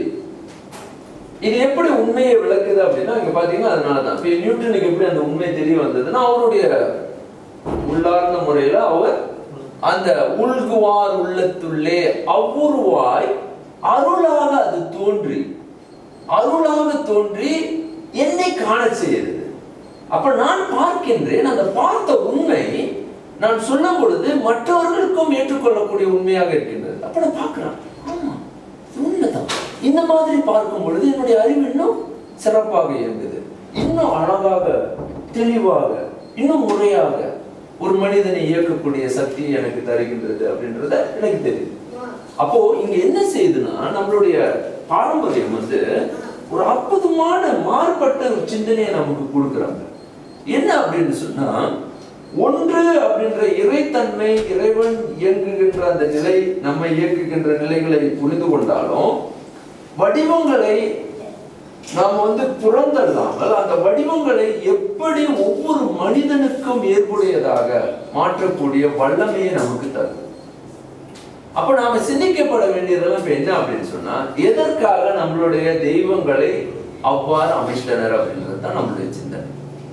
இது எப்படி உண்மையை விளக்குது அப்படின்னா இங்க பாத்தீங்கன்னா அதனாலதான் இப்ப நியூட்டனுக்கு எப்படி அந்த உண்மை தெரிய வந்ததுன்னா அவருடைய உள்ளார்ந்த முறையில அவர் அந்த உள்குவார் உள்ளத்துள்ளே அவ்வுருவாய் அருளாக அது தோன்றி அருளாக தோன்றி என்னை காண செய்கிறது அப்ப நான் பார்க்கின்றேன் அந்த பார்த்த உண்மை நான் சொல்லும் பொழுது மற்றவர்களுக்கும் ஏற்றுக்கொள்ளக்கூடிய உண்மையாக இருக்கின்றது அப்ப நான் பார்க்கிறேன் ஆமா இது உண்மைதான் இந்த மாதிரி பார்க்கும் பொழுது என்னுடைய அறிவு இன்னும் சிறப்பாக இயங்குது இன்னும் அழகாக தெளிவாக இன்னும் முறையாக ஒரு மனிதனை இயக்கக்கூடிய சக்தி எனக்கு தருகின்றது அப்படின்றத எனக்கு தெரியுது அப்போ இங்க என்ன செய்யுதுன்னா நம்மளுடைய பாரம்பரியம் வந்து ஒரு அற்புதமான மாறுபட்ட ஒரு சிந்தனையை நமக்கு கொடுக்குறாங்க என்ன அப்படின்னு சொன்னா ஒன்று அப்படின்ற இறைத்தன்மை இறைவன் இயங்குகின்ற அந்த நிலை நம்மை இயக்குகின்ற நிலைகளை புரிந்து கொண்டாலும் வடிவங்களை நாம் வந்து புறந்தள்ளாமல் அந்த வடிவங்களை எப்படி ஒவ்வொரு மனிதனுக்கும் ஏற்புடையதாக மாற்றக்கூடிய வல்லமையை நமக்கு தரும் அப்ப நாம சிந்திக்கப்பட வேண்டியதெல்லாம் இப்ப என்ன அப்படின்னு சொன்னா எதற்காக நம்மளுடைய தெய்வங்களை அவ்வாறு அமைத்தனர் அப்படின்றது தான் நம்மளுடைய சிந்தனை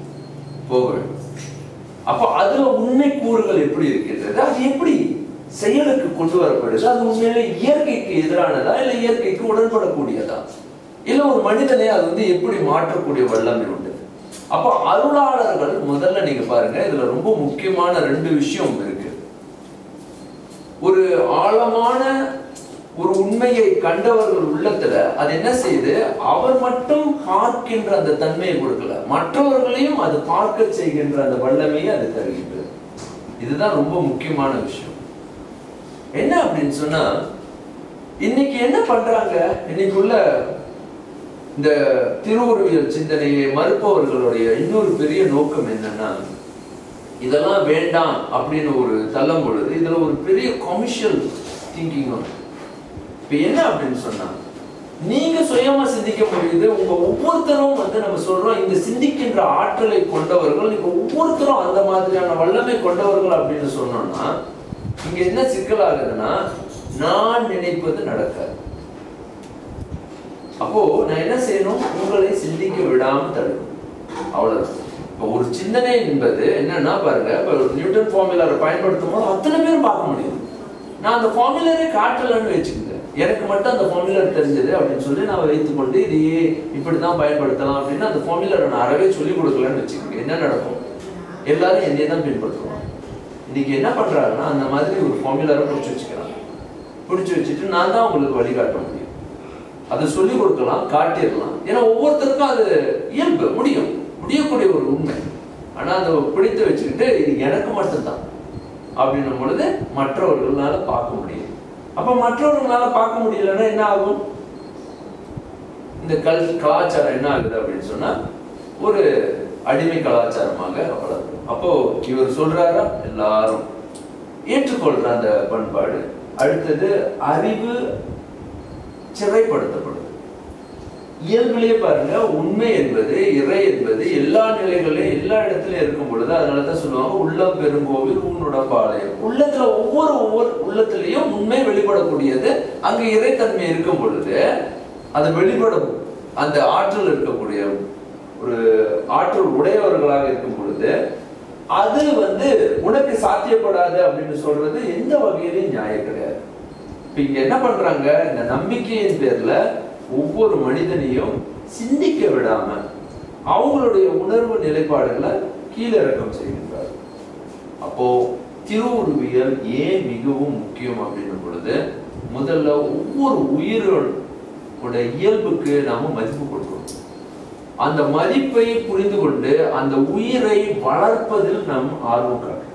போக வேண்டும் அப்ப அதுல உண்மை கூறுகள் எப்படி இருக்கின்றது அது எப்படி செயலுக்கு கொண்டு வரப்படுது அது உண்மையில இயற்கைக்கு எதிரானதா இல்ல இயற்கைக்கு உடன்படக்கூடியதா இல்ல ஒரு மனிதனை அது வந்து எப்படி மாற்றக்கூடிய வல்லமை உண்டு அப்ப அருளாளர்கள் முதல்ல நீங்க பாருங்க இதுல ரொம்ப முக்கியமான ரெண்டு விஷயம் இருக்கு ஒரு ஆழமான ஒரு உண்மையை கண்டவர்கள் உள்ளத்துல அது என்ன செய்யுது அவர் மட்டும் பார்க்கின்ற அந்த தன்மையை கொடுக்கல மற்றவர்களையும் அது பார்க்க செய்கின்ற அந்த வல்லமையை அது தருகின்றது இதுதான் ரொம்ப முக்கியமான விஷயம் என்ன அப்படின்னு சொன்னா இன்னைக்கு என்ன பண்றாங்க இன்னைக்கு உள்ள இந்த திருவுருவியல் சிந்தனையை மறுப்பவர்களுடைய இன்னொரு பெரிய நோக்கம் என்னன்னா இதெல்லாம் வேண்டாம் அப்படின்னு ஒரு தள்ளும் பொழுது இதுல ஒரு பெரிய கமர்ஷியல் திங்கிங் வரும் இப்ப என்ன அப்படின்னு சொன்னா நீங்க சுயமா சிந்திக்க முடியுது உங்க ஒவ்வொருத்தரும் வந்து நம்ம சொல்றோம் இந்த சிந்திக்கின்ற ஆற்றலை கொண்டவர்கள் நீங்க ஒவ்வொருத்தரும் அந்த மாதிரியான வல்லமை கொண்டவர்கள் அப்படின்னு சொன்னோம்னா இங்க என்ன சிக்கலாகுதுன்னா நான் நினைப்பது நடக்காது அப்போ நான் என்ன செய்யணும் உங்களை சிந்திக்க விடாம தடுக்கணும் அவ்வளவுதான் இப்போ ஒரு சிந்தனை என்பது என்னன்னா பாருங்க இப்போ ஒரு நியூட்டன் ஃபார்முலாவை பயன்படுத்தும் போது அத்தனை பேரும் பார்க்க முடியும் நான் அந்த ஃபார்முலாவே காட்டலன்னு வச்சுக்கோங்க எனக்கு மட்டும் அந்த ஃபார்முலா தெரிஞ்சது அப்படின்னு சொல்லி நான் வைத்துக்கொண்டு இதையே இப்படி தான் பயன்படுத்தலாம் அப்படின்னு அந்த ஃபார்முலா நான் அறவே சொல்லி கொடுக்கலன்னு வச்சுக்கோங்க என்ன நடக்கும் எல்லாரும் என்னையே தான் பின்பற்றுவாங்க இன்னைக்கு என்ன பண்றாங்கன்னா அந்த மாதிரி ஒரு ஃபார்முலாவை பிடிச்சி வச்சுக்கிறாங்க பிடிச்சி வச்சுட்டு நான் தான் உங்களுக்கு வழிகாட்ட முடியும் அதை சொல்லி கொடுக்கலாம் காட்டிடலாம் ஏன்னா ஒவ்வொருத்தருக்கும் அது இயல்பு முடியும் முடியக்கூடிய ஒரு உண்மை ஆனா அதை பிடித்து வச்சுக்கிட்டு இது எனக்கு மட்டும்தான் அப்படின்னும் பொழுது மற்றவர்களால பார்க்க முடியும் அப்ப மற்றவர்களால பார்க்க முடியலன்னா என்ன ஆகும் இந்த கல் கலாச்சாரம் என்ன ஆகுது அப்படின்னு சொன்னா ஒரு அடிமை கலாச்சாரமாக வளரும் அப்போ இவர் சொல்றாரா எல்லாரும் ஏற்றுக்கொள்ற அந்த பண்பாடு அடுத்தது அறிவு சிறைப்படுத்தப்படுது இயல்பிலேயே பாருங்க உண்மை என்பது இறை என்பது எல்லா நிலைகளிலும் எல்லா இடத்துலயும் இருக்கும் பொழுது அதனால தான் சொல்லுவாங்க உள்ளம் பெருங்கோவில் உன்னுடம்பாளையம் உள்ளத்துல ஒவ்வொரு ஒவ்வொரு உள்ளத்திலையும் உண்மை வெளிப்படக்கூடியது அங்க இறைத்தன்மை இருக்கும் பொழுது அது வெளிப்படும் அந்த ஆற்றல் இருக்கக்கூடிய ஒரு ஆற்றல் உடையவர்களாக இருக்கும் பொழுது அது வந்து உனக்கு சாத்தியப்படாது அப்படின்னு சொல்றது எந்த வகையிலும் நியாயம் கிடையாது இப்ப இங்க என்ன பண்றாங்க இந்த நம்பிக்கையின் பேர்ல ஒவ்வொரு மனிதனையும் சிந்திக்க விடாம அவங்களுடைய உணர்வு நிலைப்பாடுகளை கீழிறக்கம் செய்கின்றார் அப்போ திருவுருவியல் ஏன் மிகவும் முக்கியம் அப்படின்னும் பொழுது முதல்ல ஒவ்வொரு உயிரோட இயல்புக்கு நாம மதிப்பு கொடுக்கணும் அந்த மதிப்பை புரிந்து கொண்டு அந்த உயிரை வளர்ப்பதில் நம் ஆர்வம் காட்டணும்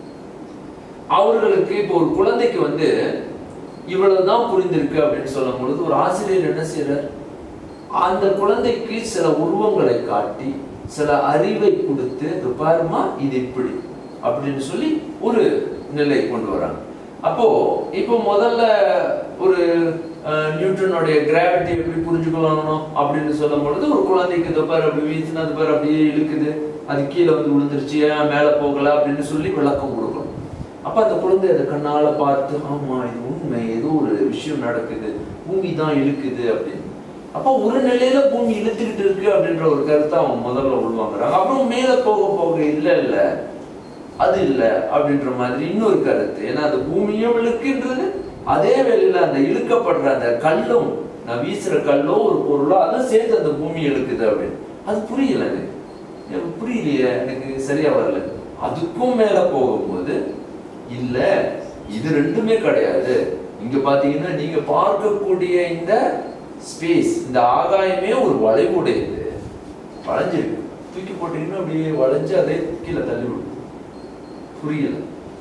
அவர்களுக்கு இப்போ ஒரு குழந்தைக்கு வந்து இவ்வளவுதான் புரிந்திருக்கு அப்படின்னு சொல்லும் பொழுது ஒரு ஆசிரியர் என்ன செய்யறார் அந்த குழந்தைக்கு சில உருவங்களை காட்டி சில அறிவை கொடுத்து "இது பாருமா இது இப்படி அப்படின்னு சொல்லி ஒரு நிலை கொண்டு வராங்க அப்போ இப்போ முதல்ல ஒரு அஹ், நியூட்டனுடைய கிராவிட்டி எப்படி புரிஞ்சுக்கணும் அப்படின்னு சொல்லும் பொழுது ஒரு குழந்தைக்கு இந்த பாரு அப்படி வீசினா அது பாரு அப்படியே இழுக்குது அது கீழே வந்து விழுந்துருச்சு ஏன் மேலே போகல அப்படின்னு சொல்லி விளக்கம் கொடுக்கணும் அப்ப அந்த குழந்தை அதை கண்ணால பார்த்து ஆமா இது உண்மை ஏதோ ஒரு விஷயம் நடக்குது பூமி தான் இழுக்குது அப்படின்னு அப்ப ஒரு நிலையில பூமி இழுத்துக்கிட்டு இருக்கு அப்படின்ற ஒரு கருத்தை அவன் முதல்ல உள்வாங்குறாங்க அப்புறம் மேல போக போக இல்ல இல்ல அது இல்ல அப்படின்ற மாதிரி இன்னொரு கருத்து ஏன்னா அந்த பூமியும் இழுக்குன்றது அதே வேளையில அந்த இழுக்கப்படுற அந்த கல்லும் நான் வீசுற கல்லோ ஒரு பொருளோ அதுவும் சேர்ந்து அந்த பூமி இழுக்குது அப்படின்னு அது புரியல எனக்கு எனக்கு புரியலையே எனக்கு சரியா வரல அதுக்கும் மேல போகும்போது இல்ல இது ரெண்டுமே கிடையாது இங்க பாத்தீங்கன்னா நீங்க பார்க்கக்கூடிய இந்த ஸ்பேஸ் இந்த ஆகாயமே ஒரு வளைவுடையது வளைஞ்சிருக்கு தூக்கி போட்டீங்கன்னா அப்படியே வளைஞ்சு அதை கீழே தள்ளி விடும் புரியல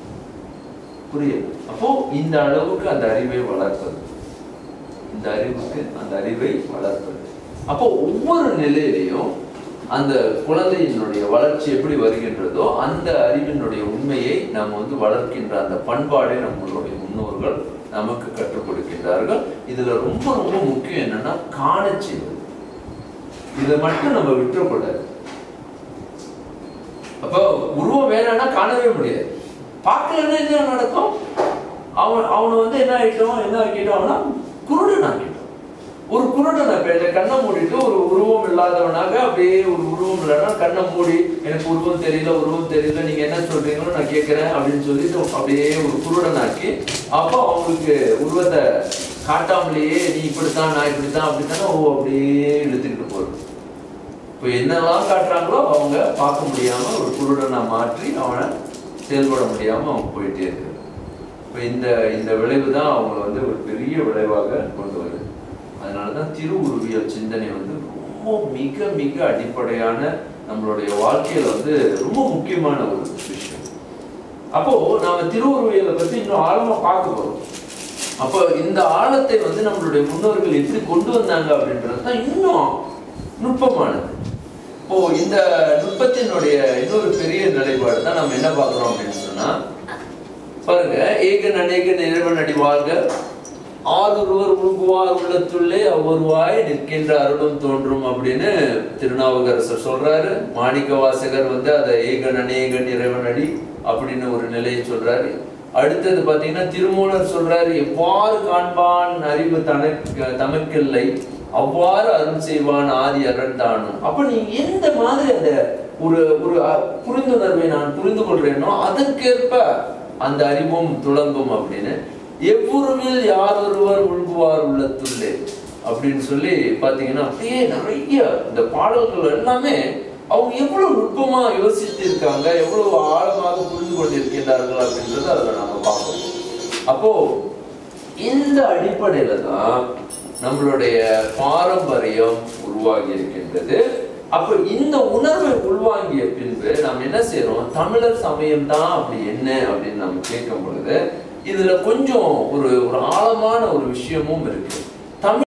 புரியல அப்போ இந்த அளவுக்கு அந்த அறிவை வளர்ப்பது இந்த அறிவுக்கு அந்த அறிவை வளர்ப்பது அப்போ ஒவ்வொரு நிலையிலையும் அந்த குழந்தையினுடைய வளர்ச்சி எப்படி வருகின்றதோ அந்த அறிவினுடைய உண்மையை நாம் வந்து வளர்க்கின்ற அந்த பண்பாடை நம்மளுடைய முன்னோர்கள் நமக்கு கற்றுக் கொடுக்கின்றார்கள் இதுல ரொம்ப ரொம்ப முக்கியம் என்னன்னா காணச் செய்வது இதை மட்டும் நம்ம விட்டுறக்கூடாது அப்போ உருவம் வேணாம்னா காணவே முடியாது பார்க்கலன்னா என்ன நடக்கும் அவன் அவனை வந்து என்ன ஆயிட்டோம் என்ன ஆக்கிட்டோம்னா குருடன் ஆக்கிட்டோம் ஒரு குருடன் இப்ப இந்த கண்ணை மூடிட்டு ஒரு உருவம் இல்லாதவனாக அப்படியே ஒரு உருவம் இல்லைன்னா கண்ணை மூடி எனக்கு உருவம் தெரியல உருவம் தெரியல நீங்க என்ன சொல்றீங்களோ நான் கேட்கிறேன் அப்படின்னு சொல்லிட்டு அப்படியே ஒரு குருடன் ஆக்கி அப்போ அவங்களுக்கு உருவத்தை காட்டாமலேயே நீ இப்படித்தான் நான் இப்படித்தான் அப்படித்தானே ஓ அப்படியே இழுத்துக்கிட்டு போறது இப்போ என்னெல்லாம் காட்டுறாங்களோ அவங்க பார்க்க முடியாம ஒரு குருடனை மாற்றி அவனை செயல்பட முடியாம அவன் போயிட்டே இருக்கு இப்போ இந்த இந்த விளைவு தான் அவங்களை வந்து ஒரு பெரிய விளைவாக கொண்டு வருது அதனால தான் திருவுருவியல் சிந்தனை வந்து ரொம்ப மிக மிக அடிப்படையான நம்மளுடைய வாழ்க்கையில வந்து ரொம்ப முக்கியமான ஒரு விஷயம் அப்போ நாம திருவுருவியலை பத்தி இன்னும் ஆழமா பார்க்க போறோம் அப்போ இந்த ஆழத்தை வந்து நம்மளுடைய முன்னோர்கள் எப்படி கொண்டு வந்தாங்க அப்படின்றது தான் இன்னும் நுட்பமானது இப்போ இந்த நுட்பத்தினுடைய இன்னொரு பெரிய நிலைப்பாடு தான் நம்ம என்ன பார்க்கிறோம் அப்படின்னு சொன்னா பாருங்க ஏகன் அநேகன் இறைவன் அடி வாழ்க ஆரொருவர் உருகுவார் உள்ளத்துள்ளே அவ்வொருவாய் நிற்கின்ற அருளும் தோன்றும் அப்படின்னு திருநாவுக்கரசர் சொல்றாரு மாணிக்க வாசகர் வந்து அதை ஏகன் அநேகன் இறைவன் அடி அப்படின்னு ஒரு நிலையை சொல்றாரு அடுத்தது பாத்தீங்கன்னா திருமூலர் சொல்றாரு எவ்வாறு காண்பான் அறிவு தனக்கு தமக்கில்லை அவ்வாறு அருள் செய்வான் ஆதி அரண் தானும் அப்ப நீ எந்த மாதிரி அந்த ஒரு ஒரு அ- புரிந்துணர்வை நான் புரிந்து கொள்றேனோ அதற்கேற்ப அந்த அறிவும் துளங்கும் அப்படின்னு எவ்வுருவில் யார் ஒருவர் உள்குவார் உள்ளத்துள்ளே அப்படின்னு சொல்லி பாத்தீங்கன்னா அப்படியே நிறைய இந்த பாடல்கள் எல்லாமே அவங்க எவ்வளவு நுட்பமா யோசித்து இருக்காங்க எவ்வளவு ஆழமாக புரிந்து கொண்டிருக்கின்றார்கள் அப்படின்றத அதுல நாம பார்க்கணும் அப்போ இந்த அடிப்படையில தான் நம்மளுடைய பாரம்பரியம் உருவாகி இருக்கின்றது அப்ப இந்த உணர்வை உள்வாங்கிய பின்பு நாம் என்ன செய்யறோம் தமிழர் சமயம் தான் அப்படி என்ன அப்படின்னு நம்ம கேட்கும் பொழுது இதுல கொஞ்சம் ஒரு ஒரு ஆழமான ஒரு விஷயமும் இருக்கு தமிழ்